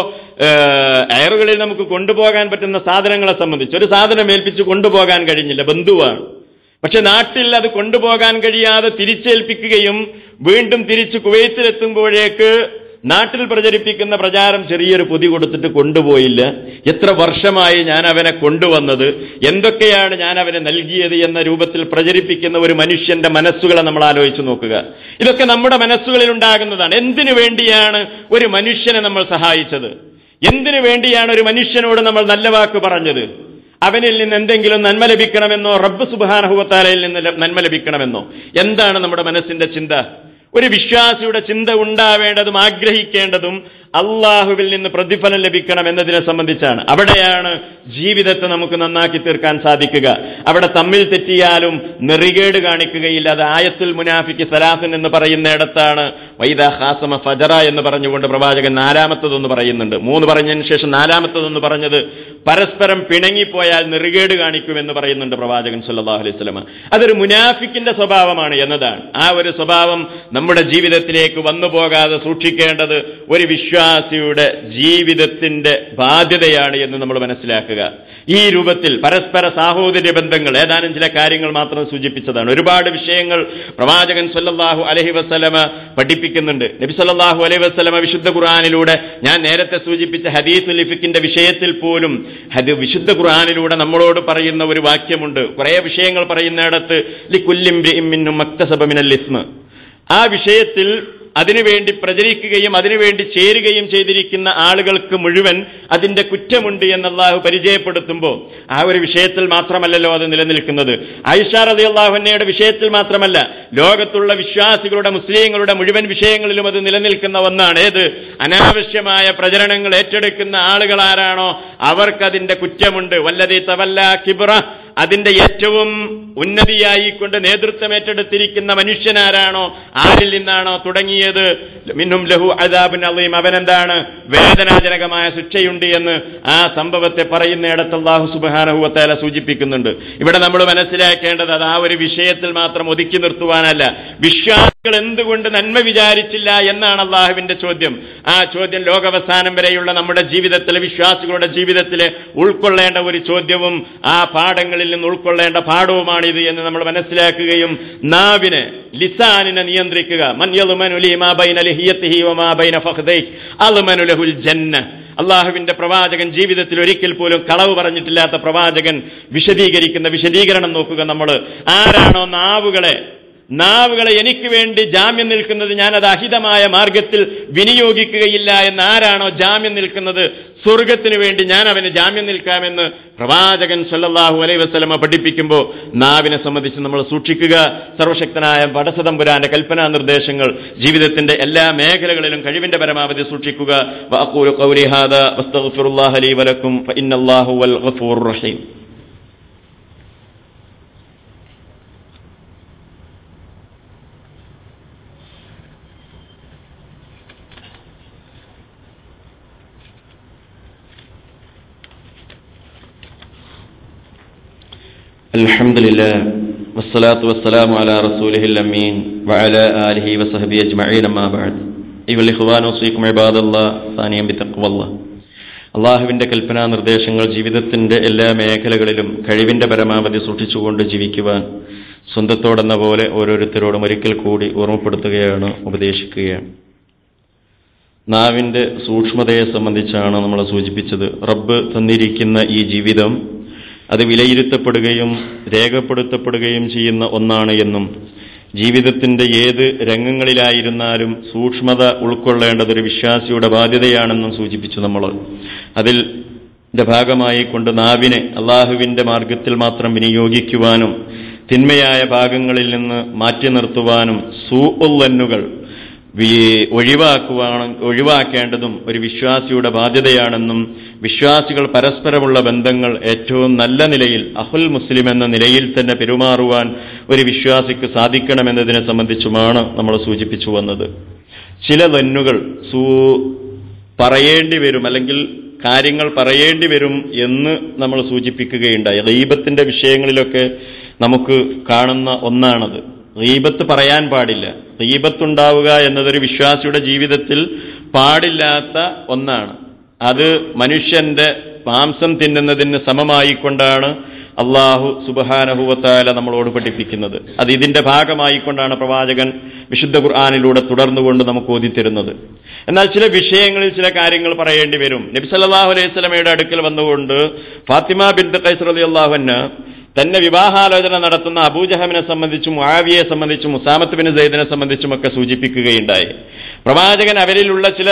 എയറുകളിൽ നമുക്ക് കൊണ്ടുപോകാൻ പറ്റുന്ന സാധനങ്ങളെ സംബന്ധിച്ച് ഒരു സാധനം ഏൽപ്പിച്ച് കൊണ്ടുപോകാൻ കഴിഞ്ഞില്ല ബന്ധുവാണ് പക്ഷെ നാട്ടിൽ അത് കൊണ്ടുപോകാൻ കഴിയാതെ തിരിച്ചേൽപ്പിക്കുകയും വീണ്ടും തിരിച്ച് കുവൈത്തിലെത്തുമ്പോഴേക്ക് നാട്ടിൽ പ്രചരിപ്പിക്കുന്ന പ്രചാരം ചെറിയൊരു പൊതി കൊടുത്തിട്ട് കൊണ്ടുപോയില്ല എത്ര വർഷമായി ഞാൻ അവനെ കൊണ്ടുവന്നത് എന്തൊക്കെയാണ് ഞാൻ അവനെ നൽകിയത് എന്ന രൂപത്തിൽ പ്രചരിപ്പിക്കുന്ന ഒരു മനുഷ്യന്റെ മനസ്സുകളെ നമ്മൾ ആലോചിച്ച് നോക്കുക ഇതൊക്കെ നമ്മുടെ മനസ്സുകളിൽ ഉണ്ടാകുന്നതാണ് എന്തിനു വേണ്ടിയാണ് ഒരു മനുഷ്യനെ നമ്മൾ സഹായിച്ചത് എന്തിനു വേണ്ടിയാണ് ഒരു മനുഷ്യനോട് നമ്മൾ നല്ല വാക്ക് പറഞ്ഞത് അവനിൽ നിന്ന് എന്തെങ്കിലും നന്മ ലഭിക്കണമെന്നോ റബ്ബ് സുബാനഹുവത്താലയിൽ നിന്ന് ല- നന്മ ലഭിക്കണമെന്നോ എന്താണ് നമ്മുടെ മനസ്സിന്റെ ചിന്ത ഒരു വിശ്വാസിയുടെ ചിന്ത ഉണ്ടാവേണ്ടതും ആഗ്രഹിക്കേണ്ടതും അള്ളാഹുവിൽ നിന്ന് പ്രതിഫലം ലഭിക്കണം എന്നതിനെ സംബന്ധിച്ചാണ് അവിടെയാണ് ജീവിതത്തെ നമുക്ക് നന്നാക്കി തീർക്കാൻ സാധിക്കുക അവിടെ തമ്മിൽ തെറ്റിയാലും നെറികേട് കാണിക്കുകയില്ല അത് ആയത്തുൽ മുനാഫിക്ക് സലാഫിൻ എന്ന് പറയുന്നിടത്താണ് വൈദ ഹാസമ ഫജറ എന്ന് പറഞ്ഞുകൊണ്ട് പ്രവാചകൻ നാലാമത്തതൊന്ന് പറയുന്നുണ്ട് മൂന്ന് പറഞ്ഞതിന് ശേഷം നാലാമത്തതൊന്ന് പറഞ്ഞത് പരസ്പരം പിണങ്ങിപ്പോയാൽ നെറികേട് കാണിക്കുമെന്ന് പറയുന്നുണ്ട് പ്രവാചകൻ സല്ലല്ലാഹു അലൈഹി വസല്ലമ അതൊരു മുനാഫിക്കിന്റെ സ്വഭാവമാണ് എന്നതാണ് ആ ഒരു സ്വഭാവം നമ്മുടെ ജീവിതത്തിലേക്ക് വന്നു പോകാതെ സൂക്ഷിക്കേണ്ടത് ഒരു വിശ്വാസിയുടെ ജീവിതത്തിന്റെ ബാധ്യതയാണ് എന്ന് നമ്മൾ മനസ്സിലാക്കുക ഈ രൂപത്തിൽ പരസ്പര സാഹോദര്യ ബന്ധങ്ങൾ ഏതാനും ചില കാര്യങ്ങൾ മാത്രം സൂചിപ്പിച്ചതാണ് ഒരുപാട് വിഷയങ്ങൾ പ്രവാചകൻ സല്ലല്ലാഹു അലൈഹി വസല്ലമ പഠിപ്പിക്കുന്നുണ്ട് നബി സല്ലല്ലാഹു അലൈഹി വസല്ലമ വിശുദ്ധ ഖുർആനിലൂടെ ഞാൻ നേരത്തെ സൂചിപ്പിച്ച ഹദീസ് ലിഫിക്കിന്റെ വിഷയത്തിൽ പോലും അത് വിശുദ്ധ ഖുർആനിലൂടെ നമ്മളോട് പറയുന്ന ഒരു വാക്യമുണ്ട് കുറേ വിഷയങ്ങൾ പറയുന്നിടത്ത് ലിക്കുല്ലിം മിന്നും മക്തസബ മിനൽ ഇസ്മ ആ വിഷയത്തിൽ അതിനുവേണ്ടി പ്രചരിക്കുകയും അതിനുവേണ്ടി ചേരുകയും ചെയ്തിരിക്കുന്ന ആളുകൾക്ക് മുഴുവൻ അതിന്റെ കുറ്റമുണ്ട് എന്നല്ലാഹു പരിചയപ്പെടുത്തുമ്പോൾ ആ ഒരു വിഷയത്തിൽ മാത്രമല്ലല്ലോ അത് നിലനിൽക്കുന്നത് ഐഷാർ അലി അള്ളാഹുന്നയുടെ വിഷയത്തിൽ മാത്രമല്ല ലോകത്തുള്ള വിശ്വാസികളുടെ മുസ്ലിങ്ങളുടെ മുഴുവൻ വിഷയങ്ങളിലും അത് നിലനിൽക്കുന്ന ഒന്നാണ് ഏത് അനാവശ്യമായ പ്രചരണങ്ങൾ ഏറ്റെടുക്കുന്ന ആളുകൾ ആരാണോ അവർക്കതിന്റെ കുറ്റമുണ്ട് വല്ലതി തവല്ല കിബ്ര അതിന്റെ ഏറ്റവും ഉന്നതിയായിക്കൊണ്ട് നേതൃത്വം ഏറ്റെടുത്തിരിക്കുന്ന മനുഷ്യനാരാണോ ആരിൽ നിന്നാണോ തുടങ്ങിയത് മിന്നും ലഹു അദാബിൻ അലീം അവനെന്താണ് വേദനാജനകമായ ശിക്ഷയുണ്ട് എന്ന് ആ സംഭവത്തെ പറയുന്നിടത്ത് അള്ളാഹു സുബാനഹുവത്തേല സൂചിപ്പിക്കുന്നുണ്ട് ഇവിടെ നമ്മൾ മനസ്സിലാക്കേണ്ടത് അത് ആ ഒരു വിഷയത്തിൽ മാത്രം ഒതുക്കി നിർത്തുവാനല്ല വിശ്വാസികൾ എന്തുകൊണ്ട് നന്മ വിചാരിച്ചില്ല എന്നാണ് അള്ളാഹുവിന്റെ ചോദ്യം ആ ചോദ്യം ലോകാവസാനം വരെയുള്ള നമ്മുടെ ജീവിതത്തിലെ വിശ്വാസികളുടെ ജീവിതത്തിലെ ഉൾക്കൊള്ളേണ്ട ഒരു ചോദ്യവും ആ പാഠങ്ങളിൽ നിന്ന് ഉൾക്കൊള്ളേണ്ട പാഠവുമാണിത് എന്ന് നമ്മൾ മനസ്സിലാക്കുകയും നാവിനെ ലിസാനിനെ നിയന്ത്രിക്കുക മൻ യളുമനു ലീമാ ബൈന ലിഹിയത്തിഹി വമാ ബൈന ഫഖ്ദൈഹി അളുമനു ലഹുൽ ജന്ന അള്ളാഹുവിന്റെ പ്രവാചകൻ ജീവിതത്തിൽ ഒരിക്കൽ പോലും കളവ് പറഞ്ഞിട്ടില്ലാത്ത പ്രവാചകൻ വിശദീകരിക്കുന്ന വിശദീകരണം നോക്കുക നമ്മൾ ആരാണോ നാവുകളെ നാവുകളെ എനിക്ക് വേണ്ടി ജാമ്യം നിൽക്കുന്നത് ഞാനത് അഹിതമായ മാർഗത്തിൽ വിനിയോഗിക്കുകയില്ല എന്ന് ആരാണോ ജാമ്യം നിൽക്കുന്നത് സ്വർഗത്തിന് വേണ്ടി ഞാൻ അവന് ജാമ്യം നിൽക്കാമെന്ന് പ്രവാചകൻ സല്ലല്ലാഹു അലൈഹി വസല്ലമ പഠിപ്പിക്കുമ്പോൾ നാവിനെ സംബന്ധിച്ച് നമ്മൾ സൂക്ഷിക്കുക സർവശക്തനായ പടസതമ്പുരാന്റെ കൽപ്പനാ നിർദ്ദേശങ്ങൾ ജീവിതത്തിന്റെ എല്ലാ മേഖലകളിലും കഴിവിന്റെ പരമാവധി സൂക്ഷിക്കുക വഅഖൂലു ഖൗലി ഹാദാ വസ്തഗ്ഫിറുല്ലാഹ ലീ വലക്കും ഫഇന്നല്ലാഹു വൽ ഗഫൂറുർ റഹീം الحمد لله والصلاة والسلام على رسوله الأمين وعلى آله وصحبه أجمعين أما بعد أيها الإخوان أوصيكم عباد الله ثانيا بتقوى الله അള്ളാഹുവിന്റെ കൽപ്പനാ നിർദ്ദേശങ്ങൾ ജീവിതത്തിന്റെ എല്ലാ മേഖലകളിലും കഴിവിന്റെ പരമാവധി സൂക്ഷിച്ചുകൊണ്ട് ജീവിക്കുവാൻ സ്വന്തത്തോടെന്ന പോലെ ഓരോരുത്തരോടും ഒരിക്കൽ കൂടി ഓർമ്മപ്പെടുത്തുകയാണ് ഉപദേശിക്കുകയാണ് നാവിന്റെ സൂക്ഷ്മതയെ സംബന്ധിച്ചാണ് നമ്മൾ സൂചിപ്പിച്ചത് റബ്ബ് തന്നിരിക്കുന്ന ഈ ജീവിതം അത് വിലയിരുത്തപ്പെടുകയും രേഖപ്പെടുത്തപ്പെടുകയും ചെയ്യുന്ന ഒന്നാണ് എന്നും ജീവിതത്തിന്റെ ഏത് രംഗങ്ങളിലായിരുന്നാലും സൂക്ഷ്മത ഉൾക്കൊള്ളേണ്ടത് ഒരു വിശ്വാസിയുടെ ബാധ്യതയാണെന്നും സൂചിപ്പിച്ചു നമ്മൾ അതിൽ ന്റെ ഭാഗമായി കൊണ്ട് നാവിനെ അള്ളാഹുവിന്റെ മാർഗത്തിൽ മാത്രം വിനിയോഗിക്കുവാനും തിന്മയായ ഭാഗങ്ങളിൽ നിന്ന് മാറ്റി നിർത്തുവാനും സൂഉല്ലന്നുകൾ വി- ഒഴിവാക്കുവാണ് ഒഴിവാക്കേണ്ടതും ഒരു വിശ്വാസിയുടെ ബാധ്യതയാണെന്നും വിശ്വാസികൾ പരസ്പരമുള്ള ബന്ധങ്ങൾ ഏറ്റവും നല്ല നിലയിൽ അഹുൽ മുസ്ലിം എന്ന നിലയിൽ തന്നെ പെരുമാറുവാൻ ഒരു വിശ്വാസിക്ക് സാധിക്കണമെന്നതിനെ സംബന്ധിച്ചുമാണ് നമ്മൾ സൂചിപ്പിച്ചു വന്നത് ചില വന്നുകൾ സൂ പറയേണ്ടി വരും അല്ലെങ്കിൽ കാര്യങ്ങൾ പറയേണ്ടി വരും എന്ന് നമ്മൾ സൂചിപ്പിക്കുകയുണ്ടായി റീബത്തിന്റെ വിഷയങ്ങളിലൊക്കെ നമുക്ക് കാണുന്ന ഒന്നാണത് റീബത്ത് പറയാൻ പാടില്ല റീബത്തുണ്ടാവുക എന്നതൊരു വിശ്വാസിയുടെ ജീവിതത്തിൽ പാടില്ലാത്ത ഒന്നാണ് അത് മനുഷ്യന്റെ മാംസം തിന്നുന്നതിന് സമമായിക്കൊണ്ടാണ് അള്ളാഹു സുബഹാനഹുവത്താല നമ്മളോട് പഠിപ്പിക്കുന്നത് അത് ഇതിന്റെ ഭാഗമായിക്കൊണ്ടാണ് പ്രവാചകൻ വിശുദ്ധ ഖുർആാനിലൂടെ തുടർന്നുകൊണ്ട് നമുക്ക് ഓതിത്തരുന്നത് എന്നാൽ ചില വിഷയങ്ങളിൽ ചില കാര്യങ്ങൾ പറയേണ്ടി വരും നബി സല്ലല്ലാഹു അലൈഹി സ്വലമയുടെ അടുക്കൽ വന്നുകൊണ്ട് ഫാത്തിമ ബിൻ ഖൈസ് റളിയല്ലാഹു അൻഹ തന്നെ വിവാഹാലോചന നടത്തുന്ന അബൂജഹമിനെ സംബന്ധിച്ചും മുആവിയെ സംബന്ധിച്ചും മുസാമത്ത് ബിൻ സൈദിനെ സംബന്ധിച്ചും ഒക്കെ സൂചിപ്പിക്കുകയുണ്ടായി പ്രവാചകൻ അവരിലുള്ള ചില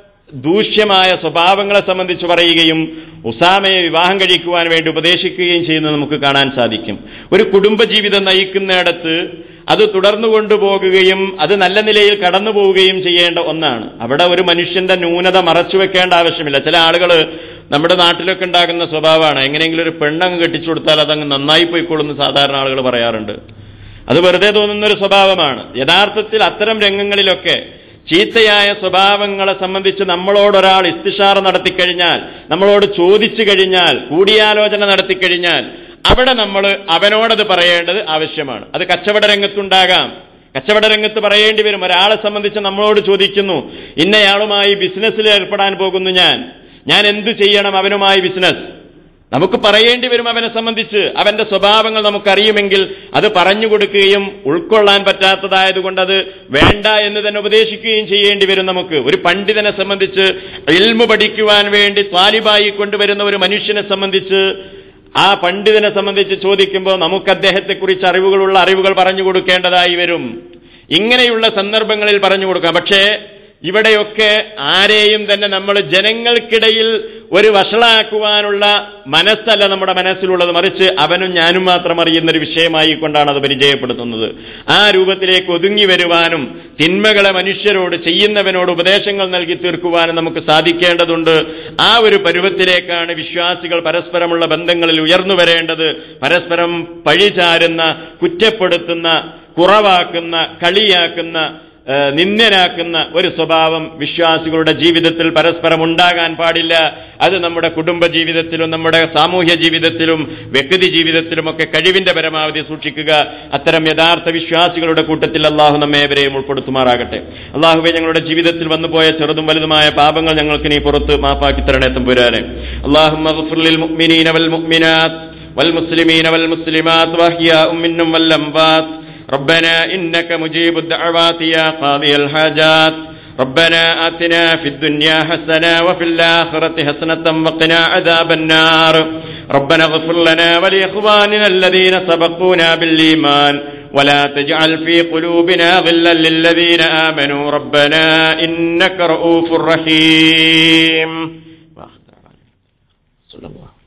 ദൂഷ്യമായ സ്വഭാവങ്ങളെ സംബന്ധിച്ച് പറയുകയും ഉസാമയെ വിവാഹം കഴിക്കുവാൻ വേണ്ടി ഉപദേശിക്കുകയും ചെയ്യുന്നത് നമുക്ക് കാണാൻ സാധിക്കും ഒരു കുടുംബജീവിതം നയിക്കുന്നിടത്ത് അത് തുടർന്നു കൊണ്ടുപോകുകയും അത് നല്ല നിലയിൽ കടന്നു പോവുകയും ചെയ്യേണ്ട ഒന്നാണ് അവിടെ ഒരു മനുഷ്യന്റെ ന്യൂനത മറച്ചു വെക്കേണ്ട ആവശ്യമില്ല ചില ആളുകൾ നമ്മുടെ നാട്ടിലൊക്കെ ഉണ്ടാകുന്ന സ്വഭാവമാണ് എങ്ങനെയെങ്കിലും ഒരു പെണ്ണങ്ങ് കെട്ടിച്ചു കൊടുത്താൽ അതങ്ങ് നന്നായി പോയിക്കൊള്ളുന്ന സാധാരണ ആളുകൾ പറയാറുണ്ട് അത് വെറുതെ തോന്നുന്ന ഒരു സ്വഭാവമാണ് യഥാർത്ഥത്തിൽ അത്തരം രംഗങ്ങളിലൊക്കെ ചീത്തയായ സ്വഭാവങ്ങളെ സംബന്ധിച്ച് നമ്മളോട് ഒരാൾ ഇസ്തിഷാറ നടത്തിക്കഴിഞ്ഞാൽ നമ്മളോട് ചോദിച്ചു കഴിഞ്ഞാൽ കൂടിയാലോചന നടത്തിക്കഴിഞ്ഞാൽ അവിടെ നമ്മൾ അവനോടത് പറയേണ്ടത് ആവശ്യമാണ് അത് കച്ചവട രംഗത്തുണ്ടാകാം കച്ചവട രംഗത്ത് പറയേണ്ടി വരും ഒരാളെ സംബന്ധിച്ച് നമ്മളോട് ചോദിക്കുന്നു ഇന്നയാളുമായി ബിസിനസ്സിൽ ഏർപ്പെടാൻ പോകുന്നു ഞാൻ ഞാൻ എന്തു ചെയ്യണം അവനുമായി ബിസിനസ് നമുക്ക് പറയേണ്ടി വരും അവനെ സംബന്ധിച്ച് അവന്റെ സ്വഭാവങ്ങൾ നമുക്കറിയുമെങ്കിൽ അത് പറഞ്ഞു കൊടുക്കുകയും ഉൾക്കൊള്ളാൻ പറ്റാത്തതായതുകൊണ്ട് അത് വേണ്ട എന്ന് തന്നെ ഉപദേശിക്കുകയും ചെയ്യേണ്ടി വരും നമുക്ക് ഒരു പണ്ഡിതനെ സംബന്ധിച്ച് ഇൽമു പഠിക്കുവാൻ വേണ്ടി ത്വാലിബായി കൊണ്ടുവരുന്ന ഒരു മനുഷ്യനെ സംബന്ധിച്ച് ആ പണ്ഡിതനെ സംബന്ധിച്ച് ചോദിക്കുമ്പോൾ നമുക്ക് അദ്ദേഹത്തെക്കുറിച്ച് അറിവുകളുള്ള അറിവുകൾ പറഞ്ഞു കൊടുക്കേണ്ടതായി വരും ഇങ്ങനെയുള്ള സന്ദർഭങ്ങളിൽ പറഞ്ഞു കൊടുക്കാം പക്ഷേ ഇവിടെയൊക്കെ ആരെയും തന്നെ നമ്മൾ ജനങ്ങൾക്കിടയിൽ ഒരു വഷളാക്കുവാനുള്ള മനസ്സല്ല നമ്മുടെ മനസ്സിലുള്ളത് മറിച്ച് അവനും ഞാനും മാത്രം അറിയുന്ന ഒരു വിഷയമായി കൊണ്ടാണ് അത് പരിചയപ്പെടുത്തുന്നത് ആ രൂപത്തിലേക്ക് ഒതുങ്ങി വരുവാനും തിന്മകളെ മനുഷ്യരോട് ചെയ്യുന്നവനോട് ഉപദേശങ്ങൾ നൽകി തീർക്കുവാനും നമുക്ക് സാധിക്കേണ്ടതുണ്ട് ആ ഒരു പരുവത്തിലേക്കാണ് വിശ്വാസികൾ പരസ്പരമുള്ള ബന്ധങ്ങളിൽ ഉയർന്നു വരേണ്ടത് പരസ്പരം പഴിചാരുന്ന കുറ്റപ്പെടുത്തുന്ന കുറവാക്കുന്ന കളിയാക്കുന്ന ഏഹ് നിന്ദ്യനാക്കുന്ന ഒരു സ്വഭാവം വിശ്വാസികളുടെ ജീവിതത്തിൽ പരസ്പരം ഉണ്ടാകാൻ പാടില്ല അത് നമ്മുടെ കുടുംബ ജീവിതത്തിലും നമ്മുടെ സാമൂഹ്യ ജീവിതത്തിലും വ്യക്തി ജീവിതത്തിലുമൊക്കെ കഴിവിന്റെ പരമാവധി സൂക്ഷിക്കുക അത്തരം യഥാർത്ഥ വിശ്വാസികളുടെ കൂട്ടത്തിൽ അള്ളാഹു നമ്മെ ഏവരെയും ഉൾപ്പെടുത്തുമാറാകട്ടെ അള്ളാഹുവെ ഞങ്ങളുടെ ജീവിതത്തിൽ വന്നുപോയ ചെറുതും വലുതുമായ പാപങ്ങൾ ഞങ്ങൾക്ക് നീ പുറത്ത് മാപ്പാക്കി തരണേ തമ്പുരാനെ അള്ളാഹു والمسلمين والمسلمات وأحياء منهم والأموات ربنا إنك مجيب الدعوات يا قاضي الحاجات ربنا آتنا في الدنيا حسنة وفي الآخرة حسنة وقنا عذاب النار ربنا اغفر لنا ولإخواننا الذين سبقونا بالإيمان ولا تجعل في قلوبنا غلا للذين آمنوا ربنا إنك رؤوف رحيم صلى الله